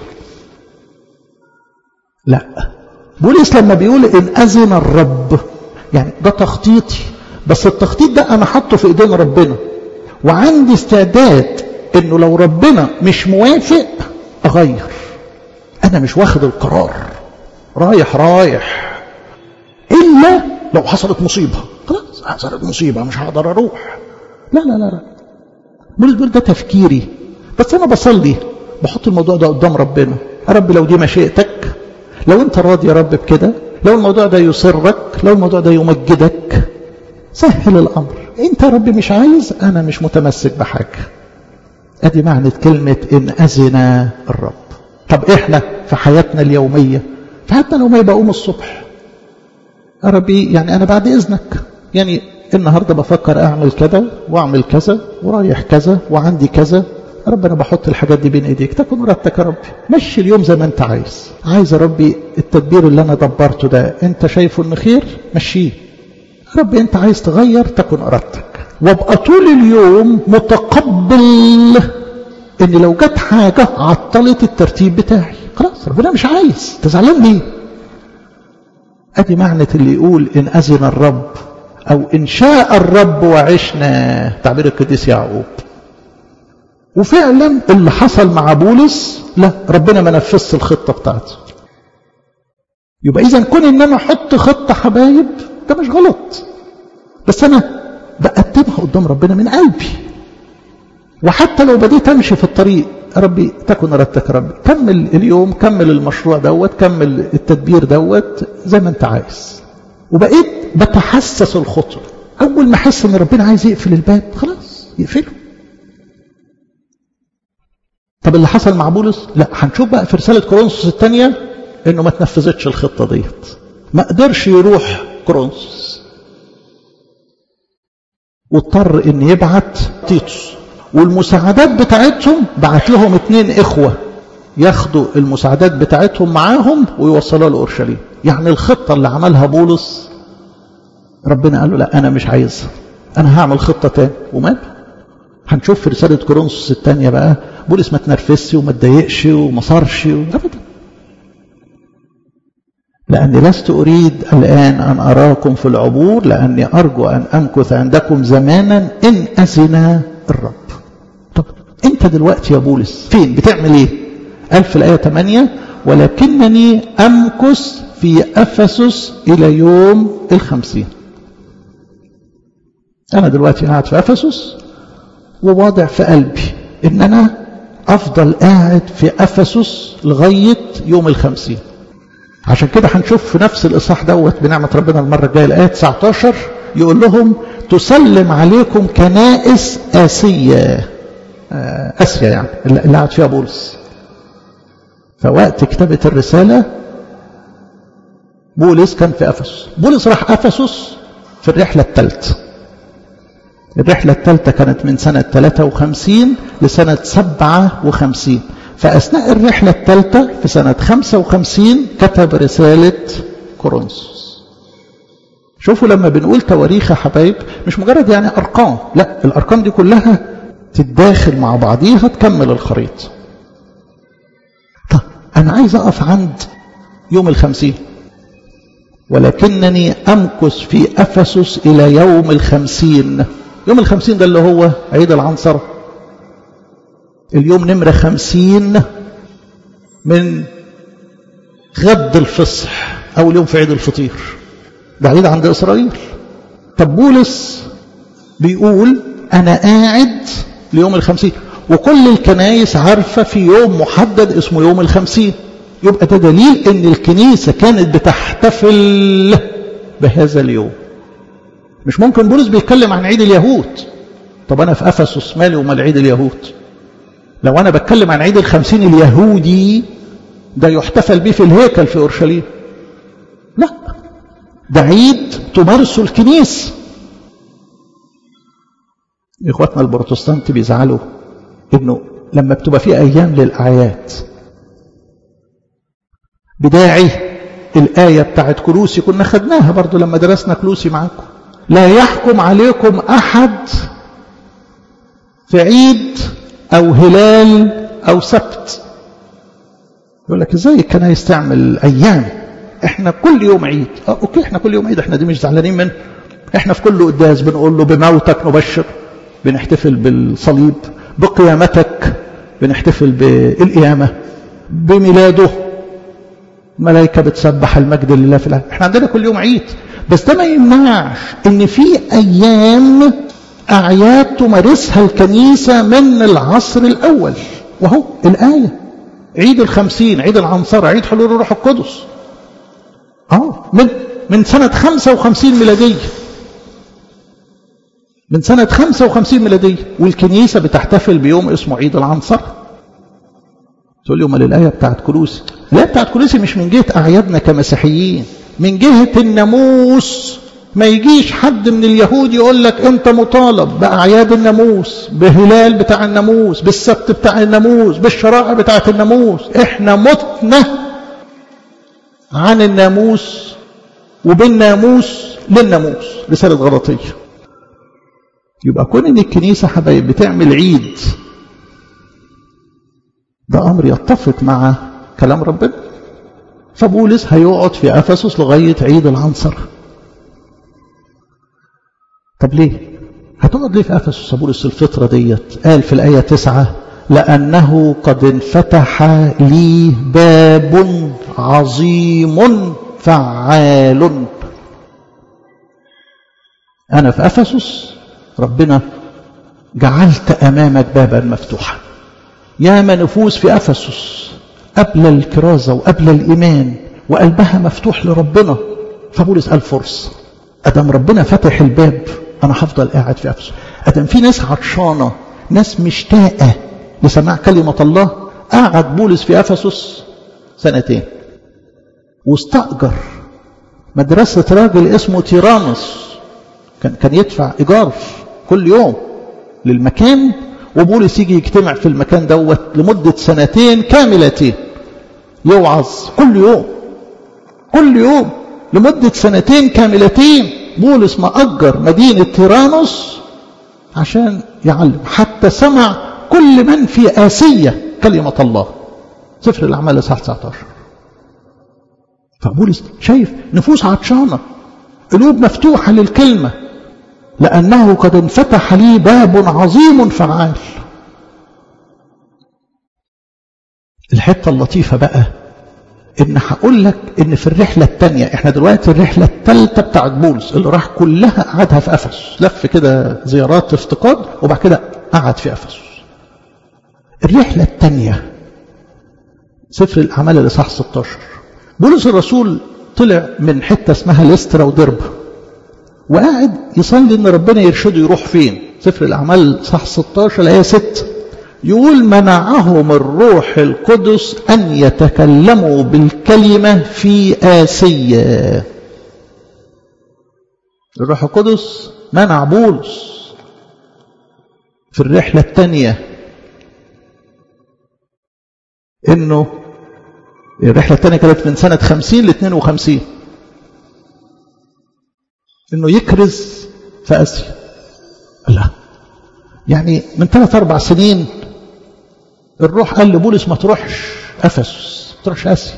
لا بولس لما بيقول إن أذن الرب يعني ده تخطيطي بس التخطيط ده أنا حاطه في إيدين ربنا وعندي استعداد إنه لو ربنا مش موافق أغير أنا مش واخد القرار رايح رايح إلا لو حصلت مصيبة خلاص حصلت مصيبة مش هقدر أروح لا لا لا لا بولس بيقول ده تفكيري بس أنا بصلي بحط الموضوع ده قدام ربنا يا رب لو دي مشيئتك لو انت راضي يا رب بكده لو الموضوع ده يسرك لو الموضوع ده يمجدك سهل الأمر انت يا رب مش عايز أنا مش متمسك بحاجة ادي معنى كلمة إن أذن الرب طب إحنا في حياتنا اليومية في حياتنا اليومية بقوم الصبح يا ربي يعني أنا بعد إذنك يعني النهاردة بفكر أعمل كذا وأعمل كذا ورايح كذا وعندي كذا يا رب أنا بحط الحاجات دي بين إيديك تكون مرتك يا ربي مشي اليوم زي ما أنت عايز عايز يا ربي التدبير اللي أنا دبرته ده أنت شايفه إنه خير مشيه يا ربي أنت عايز تغير تكون إرادتك وابقى طول اليوم متقبل ان لو جت حاجة عطلت الترتيب بتاعي خلاص ربنا مش عايز تزعلان ليه ادي معنى اللي يقول ان اذن الرب او ان شاء الرب وعشنا تعبير القديس يعقوب وفعلا اللي حصل مع بولس لا ربنا ما نفذش الخطة بتاعته يبقى اذا كون ان انا احط خطة حبايب ده مش غلط بس انا بقدمها قدام ربنا من قلبي وحتى لو بديت امشي في الطريق ربي تكن ارادتك يا ربي كمل اليوم كمل المشروع دوت كمل التدبير دوت زي ما انت عايز وبقيت بتحسس الخطوه اول ما احس ان ربنا عايز يقفل الباب خلاص يقفله طب اللي حصل مع بولس لا هنشوف بقى في رساله كورنثوس الثانيه انه ما تنفذتش الخطه ديت ما قدرش يروح كورنثوس واضطر ان يبعت تيتوس والمساعدات بتاعتهم بعت لهم اتنين اخوة ياخدوا المساعدات بتاعتهم معاهم ويوصلوها لأورشليم يعني الخطة اللي عملها بولس ربنا قال له لا أنا مش عايزها أنا هعمل خطة تاني ومال هنشوف في رسالة كورنثوس الثانية بقى بولس ما تنرفزش وما تضايقش وما صارش أبدا لأني لست أريد الآن أن أراكم في العبور لأني أرجو أن أمكث عندكم زمانا إن أذن الرب طب أنت دلوقتي يا بولس فين بتعمل إيه قال في الآية 8 ولكنني أمكث في أفسس إلى يوم الخمسين أنا دلوقتي قاعد في أفسس وواضع في قلبي إن أنا أفضل قاعد في أفسس لغاية يوم الخمسين عشان كده هنشوف في نفس الإصحاح دوت بنعمة ربنا المرة الجاية الآية 19 يقول لهم تسلم عليكم كنائس آسية آسيا يعني اللي قاعد فيها بولس فوقت كتابة الرسالة بولس كان في أفسس بولس راح أفسس في الرحلة الثالثة الرحلة الثالثة كانت من سنة 53 لسنة 57 فأثناء الرحلة الثالثة في سنة 55 كتب رسالة كورنثوس شوفوا لما بنقول تواريخ يا حبايب مش مجرد يعني أرقام لا الأرقام دي كلها تتداخل مع بعضيها تكمل الخريطة طب أنا عايز أقف عند يوم الخمسين ولكنني أمكث في أفسس إلى يوم الخمسين يوم الخمسين ده اللي هو عيد العنصرة اليوم نمرة خمسين من غد الفصح أول يوم في عيد الفطير ده عيد عند إسرائيل طب بولس بيقول أنا قاعد ليوم الخمسين وكل الكنايس عارفة في يوم محدد اسمه يوم الخمسين يبقى ده دليل ان الكنيسة كانت بتحتفل بهذا اليوم مش ممكن بولس بيتكلم عن عيد اليهود طب انا في افسس مالي ومال عيد اليهود لو انا بتكلم عن عيد الخمسين اليهودي ده يحتفل به في الهيكل في اورشليم لا ده عيد تمارسه الكنيسة اخواتنا البروتستانت بيزعلوا انه لما بتبقى في ايام للاعياد بداعي الآية بتاعت كلوسي كنا خدناها برضو لما درسنا كلوسي معاكم لا يحكم عليكم أحد في عيد أو هلال أو سبت يقول لك ازاي الكنايس تعمل أيام احنا كل يوم عيد اه اوكي احنا كل يوم عيد احنا دي مش زعلانين منه احنا في كل قداس بنقول له بموتك نبشر بنحتفل بالصليب بقيامتك بنحتفل بالقيامة بميلاده ملائكة بتسبح المجد لله في العالم احنا عندنا كل يوم عيد بس ده ما يمنعش ان في ايام اعياد تمارسها الكنيسة من العصر الاول وهو الآية عيد الخمسين عيد العنصرة عيد حلول الروح القدس اه من من سنة 55 ميلادية من سنة 55 ميلادية والكنيسة بتحتفل بيوم اسمه عيد العنصرة تقول لي امال الايه بتاعت كلوسي الايه بتاعت كلوسي مش من جهه اعيادنا كمسيحيين من جهه الناموس ما يجيش حد من اليهود يقول لك انت مطالب باعياد الناموس بهلال بتاع الناموس بالسبت بتاع الناموس بالشرائع بتاعت الناموس احنا متنا عن الناموس وبالناموس للناموس رساله غلطيه يبقى كون ان الكنيسه حبايب بتعمل عيد ده أمر يتفق مع كلام ربنا فبولس هيقعد في أفسس لغاية عيد العنصر طب ليه هتقعد ليه في أفسس بولس الفترة ديت قال في الآية تسعة لأنه قد انفتح لي باب عظيم فعال أنا في أفسس ربنا جعلت أمامك بابا مفتوحا ياما نفوس في أفسس قبل الكرازة وقبل الإيمان وقلبها مفتوح لربنا فبولس قال فرصة أدم ربنا فتح الباب أنا هفضل قاعد في أفسس أدم في ناس عطشانة ناس مشتاقة لسماع كلمة الله قعد بولس في أفسس سنتين واستأجر مدرسة راجل اسمه تيرانوس كان كان يدفع إيجار كل يوم للمكان وبولس يجي يجتمع في المكان دوت لمدة سنتين كاملتين يوعظ كل يوم كل يوم لمدة سنتين كاملتين بولس مأجر مدينة تيرانوس عشان يعلم حتى سمع كل من في آسية كلمة الله سفر الأعمال إصحاح 19 فبولس شايف نفوس عطشانة قلوب مفتوحة للكلمة لأنه قد انفتح لي باب عظيم فعال الحتة اللطيفة بقى ان هقول لك ان في الرحلة الثانية احنا دلوقتي الرحلة الثالثة بتاعت بولس اللي راح كلها قعدها في افسس لف كده زيارات افتقاد وبعد كده قعد في افسس الرحلة الثانية سفر الاعمال الاصحاح 16 بولس الرسول طلع من حتة اسمها ليسترا ودربه وقاعد يصلي ان ربنا يرشده يروح فين سفر الاعمال صح 16 الايه 6 يقول منعهم الروح القدس ان يتكلموا بالكلمه في اسيا الروح القدس منع بولس في الرحله الثانيه انه الرحله الثانيه كانت من سنه 50 ل 52 انه يكرز في اسيا لا يعني من ثلاث اربع سنين الروح قال لبولس ما تروحش افسس ما تروحش اسيا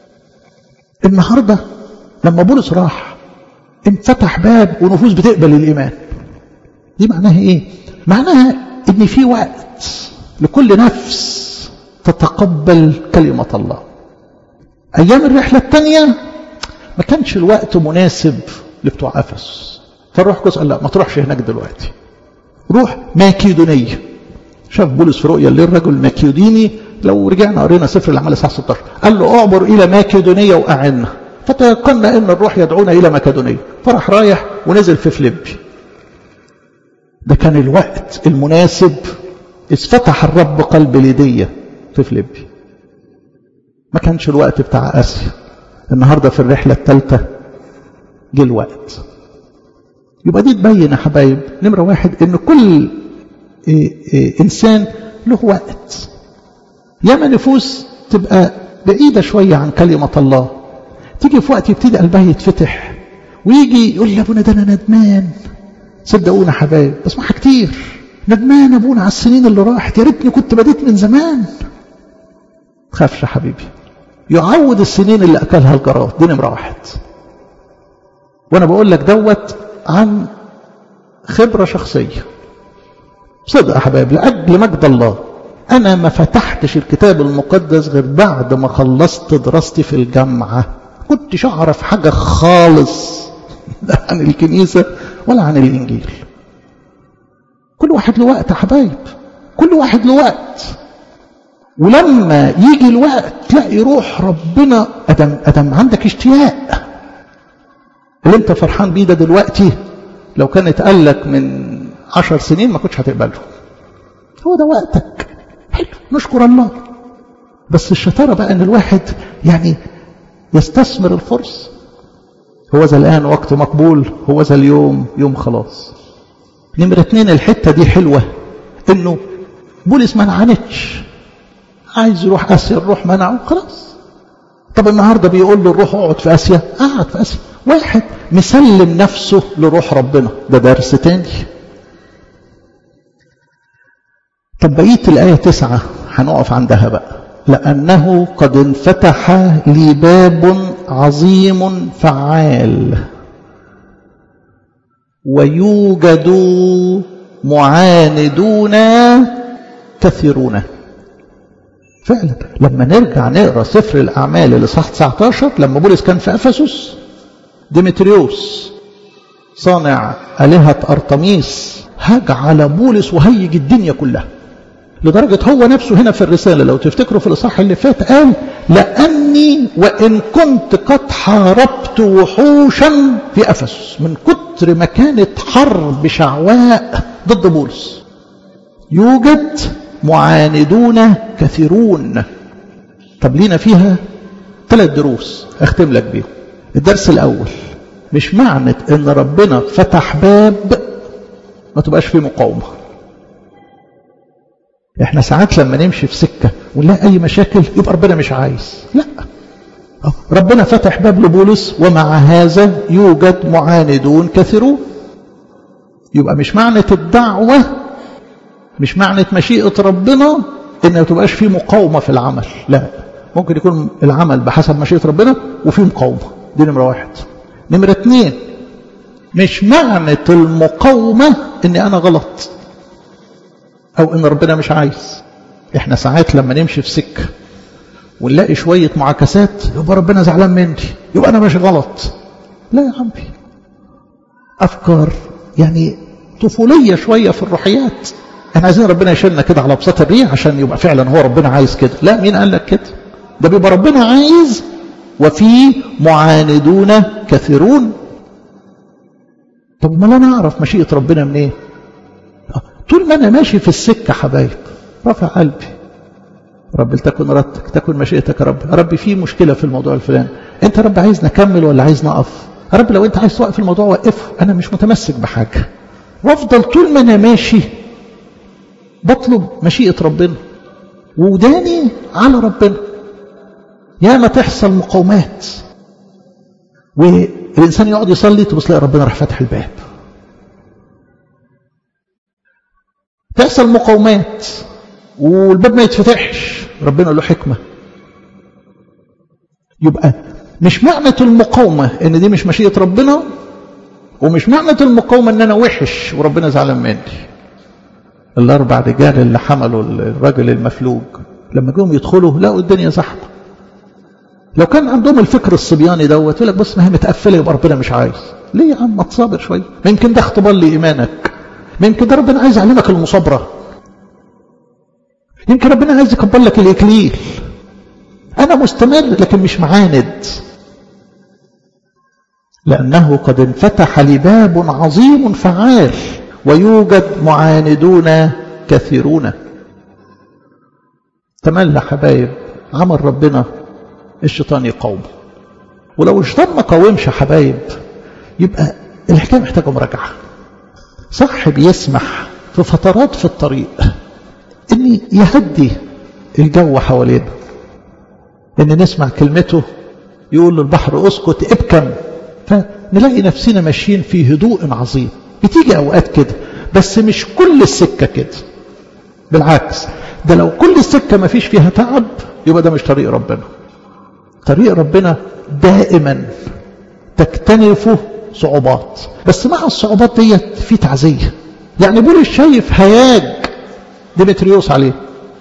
النهارده لما بولس راح انفتح باب ونفوس بتقبل الايمان دي معناها ايه معناها ان في وقت لكل نفس تتقبل كلمه الله ايام الرحله الثانيه ما كانش الوقت مناسب لبتوع افسس فالروح القدس قال لا ما تروحش هناك دلوقتي روح ماكيدونيه شاف بولس في رؤيا للرجل ماكيدوني لو رجعنا قرينا سفر الاعمال الساعه 16 قال له اعبر الى ماكيدونيه واعنا فتيقنا ان الروح يدعونا الى مكدونيه فراح رايح ونزل في فليبي ده كان الوقت المناسب اذ فتح الرب قلب ليدية في فليبي ما كانش الوقت بتاع اسيا النهارده في الرحله الثالثه جه الوقت يبقى دي تبين يا حبايب نمره واحد ان كل إيه إيه انسان له وقت ياما نفوس تبقى بعيده شويه عن كلمه الله تيجي في وقت يبتدي قلبها يتفتح ويجي يقول لي ابونا ده انا ندمان صدقونا حبايب بسمعها كتير ندمان ابونا على السنين اللي راحت يا ريتني كنت بديت من زمان تخافش يا حبيبي يعوض السنين اللي اكلها الجراد دي نمره واحد وانا بقول لك دوت عن خبره شخصيه صدق يا حبايب لاجل مجد الله انا ما فتحتش الكتاب المقدس غير بعد ما خلصت دراستي في الجامعه كنتش اعرف حاجه خالص لا عن الكنيسه ولا عن الانجيل كل واحد له وقت يا حبايب كل واحد له وقت ولما يجي الوقت تلاقي روح ربنا ادم ادم عندك اشتياق اللي انت فرحان بيه ده دلوقتي لو كان اتقال لك من عشر سنين ما كنتش هتقبله هو ده وقتك حلو نشكر الله بس الشطاره بقى ان الواحد يعني يستثمر الفرصه هو ذا الان وقت مقبول هو ذا اليوم يوم خلاص نمرة اتنين الحتة دي حلوة انه بولس ما نعنتش عايز يروح اسيا الروح منعه خلاص طب النهاردة بيقول له الروح اقعد في اسيا قعد في اسيا واحد مسلم نفسه لروح ربنا ده درس تاني طب بقية الآية تسعة هنقف عندها بقى لأنه قد انفتح لي باب عظيم فعال ويوجد معاندون كثيرون فعلا لما نرجع نقرا سفر الاعمال اللي صح 19 لما بولس كان في افسس ديمتريوس صانع الهه ارتميس هاج على بولس وهيج الدنيا كلها لدرجة هو نفسه هنا في الرسالة لو تفتكروا في الإصحاح اللي فات قال لأني وإن كنت قد حاربت وحوشا في أفسس من كتر ما كانت حرب شعواء ضد بولس يوجد معاندون كثيرون طب لينا فيها ثلاث دروس اختم لك بيهم الدرس الأول مش معنى ان ربنا فتح باب ما تبقاش فيه مقاومه احنا ساعات لما نمشي في سكة ونلاقي اي مشاكل يبقى ربنا مش عايز لا ربنا فتح باب لبولس ومع هذا يوجد معاندون كثيرون يبقى مش معنى الدعوة مش معنى مشيئة ربنا ان ما تبقاش في مقاومة في العمل لا ممكن يكون العمل بحسب مشيئة ربنا وفي مقاومة دي نمرة واحد نمرة اتنين مش معنى المقاومة اني انا غلط او ان ربنا مش عايز احنا ساعات لما نمشي في سكه ونلاقي شويه معاكسات يبقى ربنا زعلان مني يبقى انا ماشي غلط لا يا عمي افكار يعني طفوليه شويه في الروحيات احنا عايزين ربنا يشيلنا كده على بساط الريح عشان يبقى فعلا هو ربنا عايز كده لا مين قال لك كده ده بيبقى ربنا عايز وفي معاندون كثيرون طب ما انا اعرف مشيئه ربنا منين إيه؟ طول ما انا ماشي في السكه حبايب رافع قلبي رب لتكن ارادتك تكن مشيئتك يا رب يا رب في مشكله في الموضوع الفلاني انت يا رب عايز نكمل ولا عايز نقف يا رب لو انت عايز توقف الموضوع وقفه انا مش متمسك بحاجه وافضل طول ما انا ماشي بطلب مشيئه ربنا وداني على ربنا يا ما تحصل مقاومات الإنسان يقعد يصلي تبص تلاقي ربنا راح فاتح الباب تحصل مقاومات والباب ما يتفتحش ربنا له حكمة يبقى مش معنى المقاومة ان دي مش مشيئة ربنا ومش معنى المقاومة ان انا وحش وربنا زعلان مني الاربع رجال اللي حملوا الراجل المفلوج لما جم يدخلوا لقوا الدنيا زحمة لو كان عندهم الفكر الصبياني دوت يقول لك بص ما هي متقفلة يبقى ربنا مش عايز ليه يا عم ما تصابر شوية ما يمكن ده اختبار لإيمانك ما يمكن ده ربنا عايز يعلمك المصابرة يمكن ربنا عايز يكبر لك الإكليل أنا مستمر لكن مش معاند لأنه قد انفتح لي باب عظيم فعال ويوجد معاندون كثيرون تملى حبايب عمل ربنا الشيطان يقاومه ولو الشيطان ما قاومش يا حبايب يبقى الحكايه محتاجه مراجعه صح بيسمح في فترات في الطريق ان يهدي الجو حوالينا ان نسمع كلمته يقول للبحر اسكت ابكم فنلاقي نفسنا ماشيين في هدوء عظيم بتيجي اوقات كده بس مش كل السكه كده بالعكس ده لو كل السكه ما فيش فيها تعب يبقى ده مش طريق ربنا طريق ربنا دائما تكتنفه صعوبات بس مع الصعوبات ديت في تعزيه يعني بولس شايف هياج ديمتريوس عليه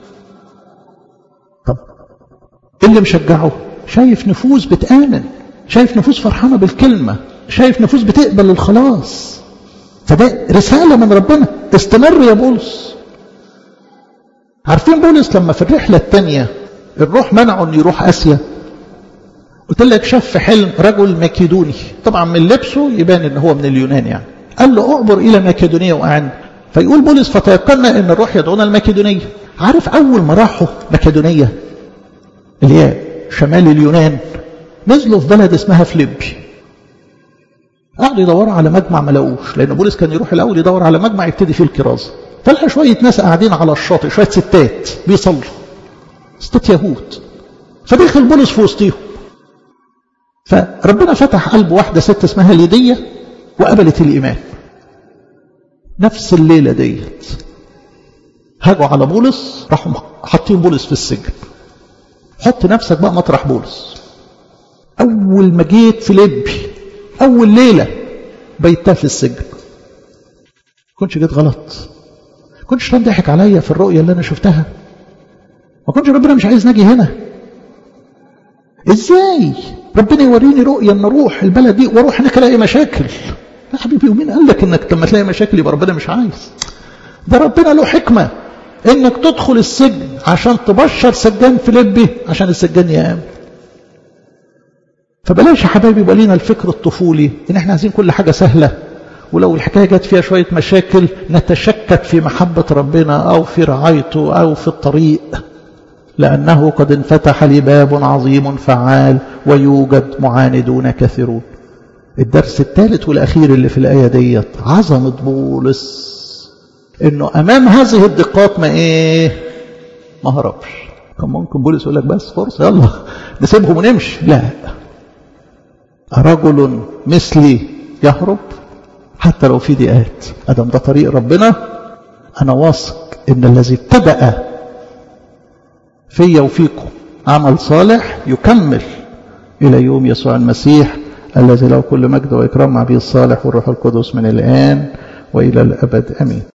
طب ايه اللي مشجعه شايف نفوس بتآمن شايف نفوس فرحانة بالكلمة شايف نفوس بتقبل الخلاص فده رسالة من ربنا استمر يا بولس عارفين بولس لما في الرحلة الثانية الروح منعه انه يروح اسيا قلت لك شاف في حلم رجل مكيدوني طبعا من لبسه يبان ان هو من اليونان يعني قال له اعبر الى مكيدونية وأعن فيقول بولس فتيقنا ان الروح يدعونا المكيدونية عارف اول ما راحوا مكيدونية اللي هي شمال اليونان نزلوا في بلد اسمها فليبي قعدوا يدوروا على مجمع ما لقوش لان بولس كان يروح الاول يدور على مجمع يبتدي فيه الكرازه فلقى شويه ناس قاعدين على الشاطئ شويه ستات بيصلوا ستات يهود فدخل بولس في وسطيهم فربنا فتح قلب واحده ست اسمها ليديه وقبلت الايمان نفس الليله ديت هاجوا على بولس راحوا حاطين بولس في السجن حط نفسك بقى مطرح بولس أول ما جيت فيليبي أول ليلة بيتها في السجن كنتش جيت غلط كنتش ربنا ضحك عليا في الرؤية اللي أنا شفتها ما كنتش ربنا مش عايز ناجي هنا إزاي ربنا يوريني رؤية أن أروح البلد دي وأروح هناك ألاقي مشاكل يا حبيبي ومين قال لك إنك لما تلاقي مشاكل يبقى ربنا مش عايز ده ربنا له حكمة إنك تدخل السجن عشان تبشر سجان فيليبي عشان السجان يقام فبلاش يا حبايبي يبقى لينا الفكر الطفولي ان احنا عايزين كل حاجه سهله ولو الحكايه جت فيها شويه مشاكل نتشكك في محبه ربنا او في رعايته او في الطريق لانه قد انفتح لي باب عظيم فعال ويوجد معاندون كثيرون الدرس الثالث والاخير اللي في الايه ديت عظمه بولس انه امام هذه الدقات ما ايه ما هربش كان ممكن بولس يقول لك بس فرصه يلا نسيبهم ونمشي لا رجل مثلي يهرب حتى لو في ضيقات ادم ده طريق ربنا انا واثق ان الذي ابتدا فيا وفيكم عمل صالح يكمل الى يوم يسوع المسيح الذي له كل مجد واكرام مع به الصالح والروح القدس من الان والى الابد امين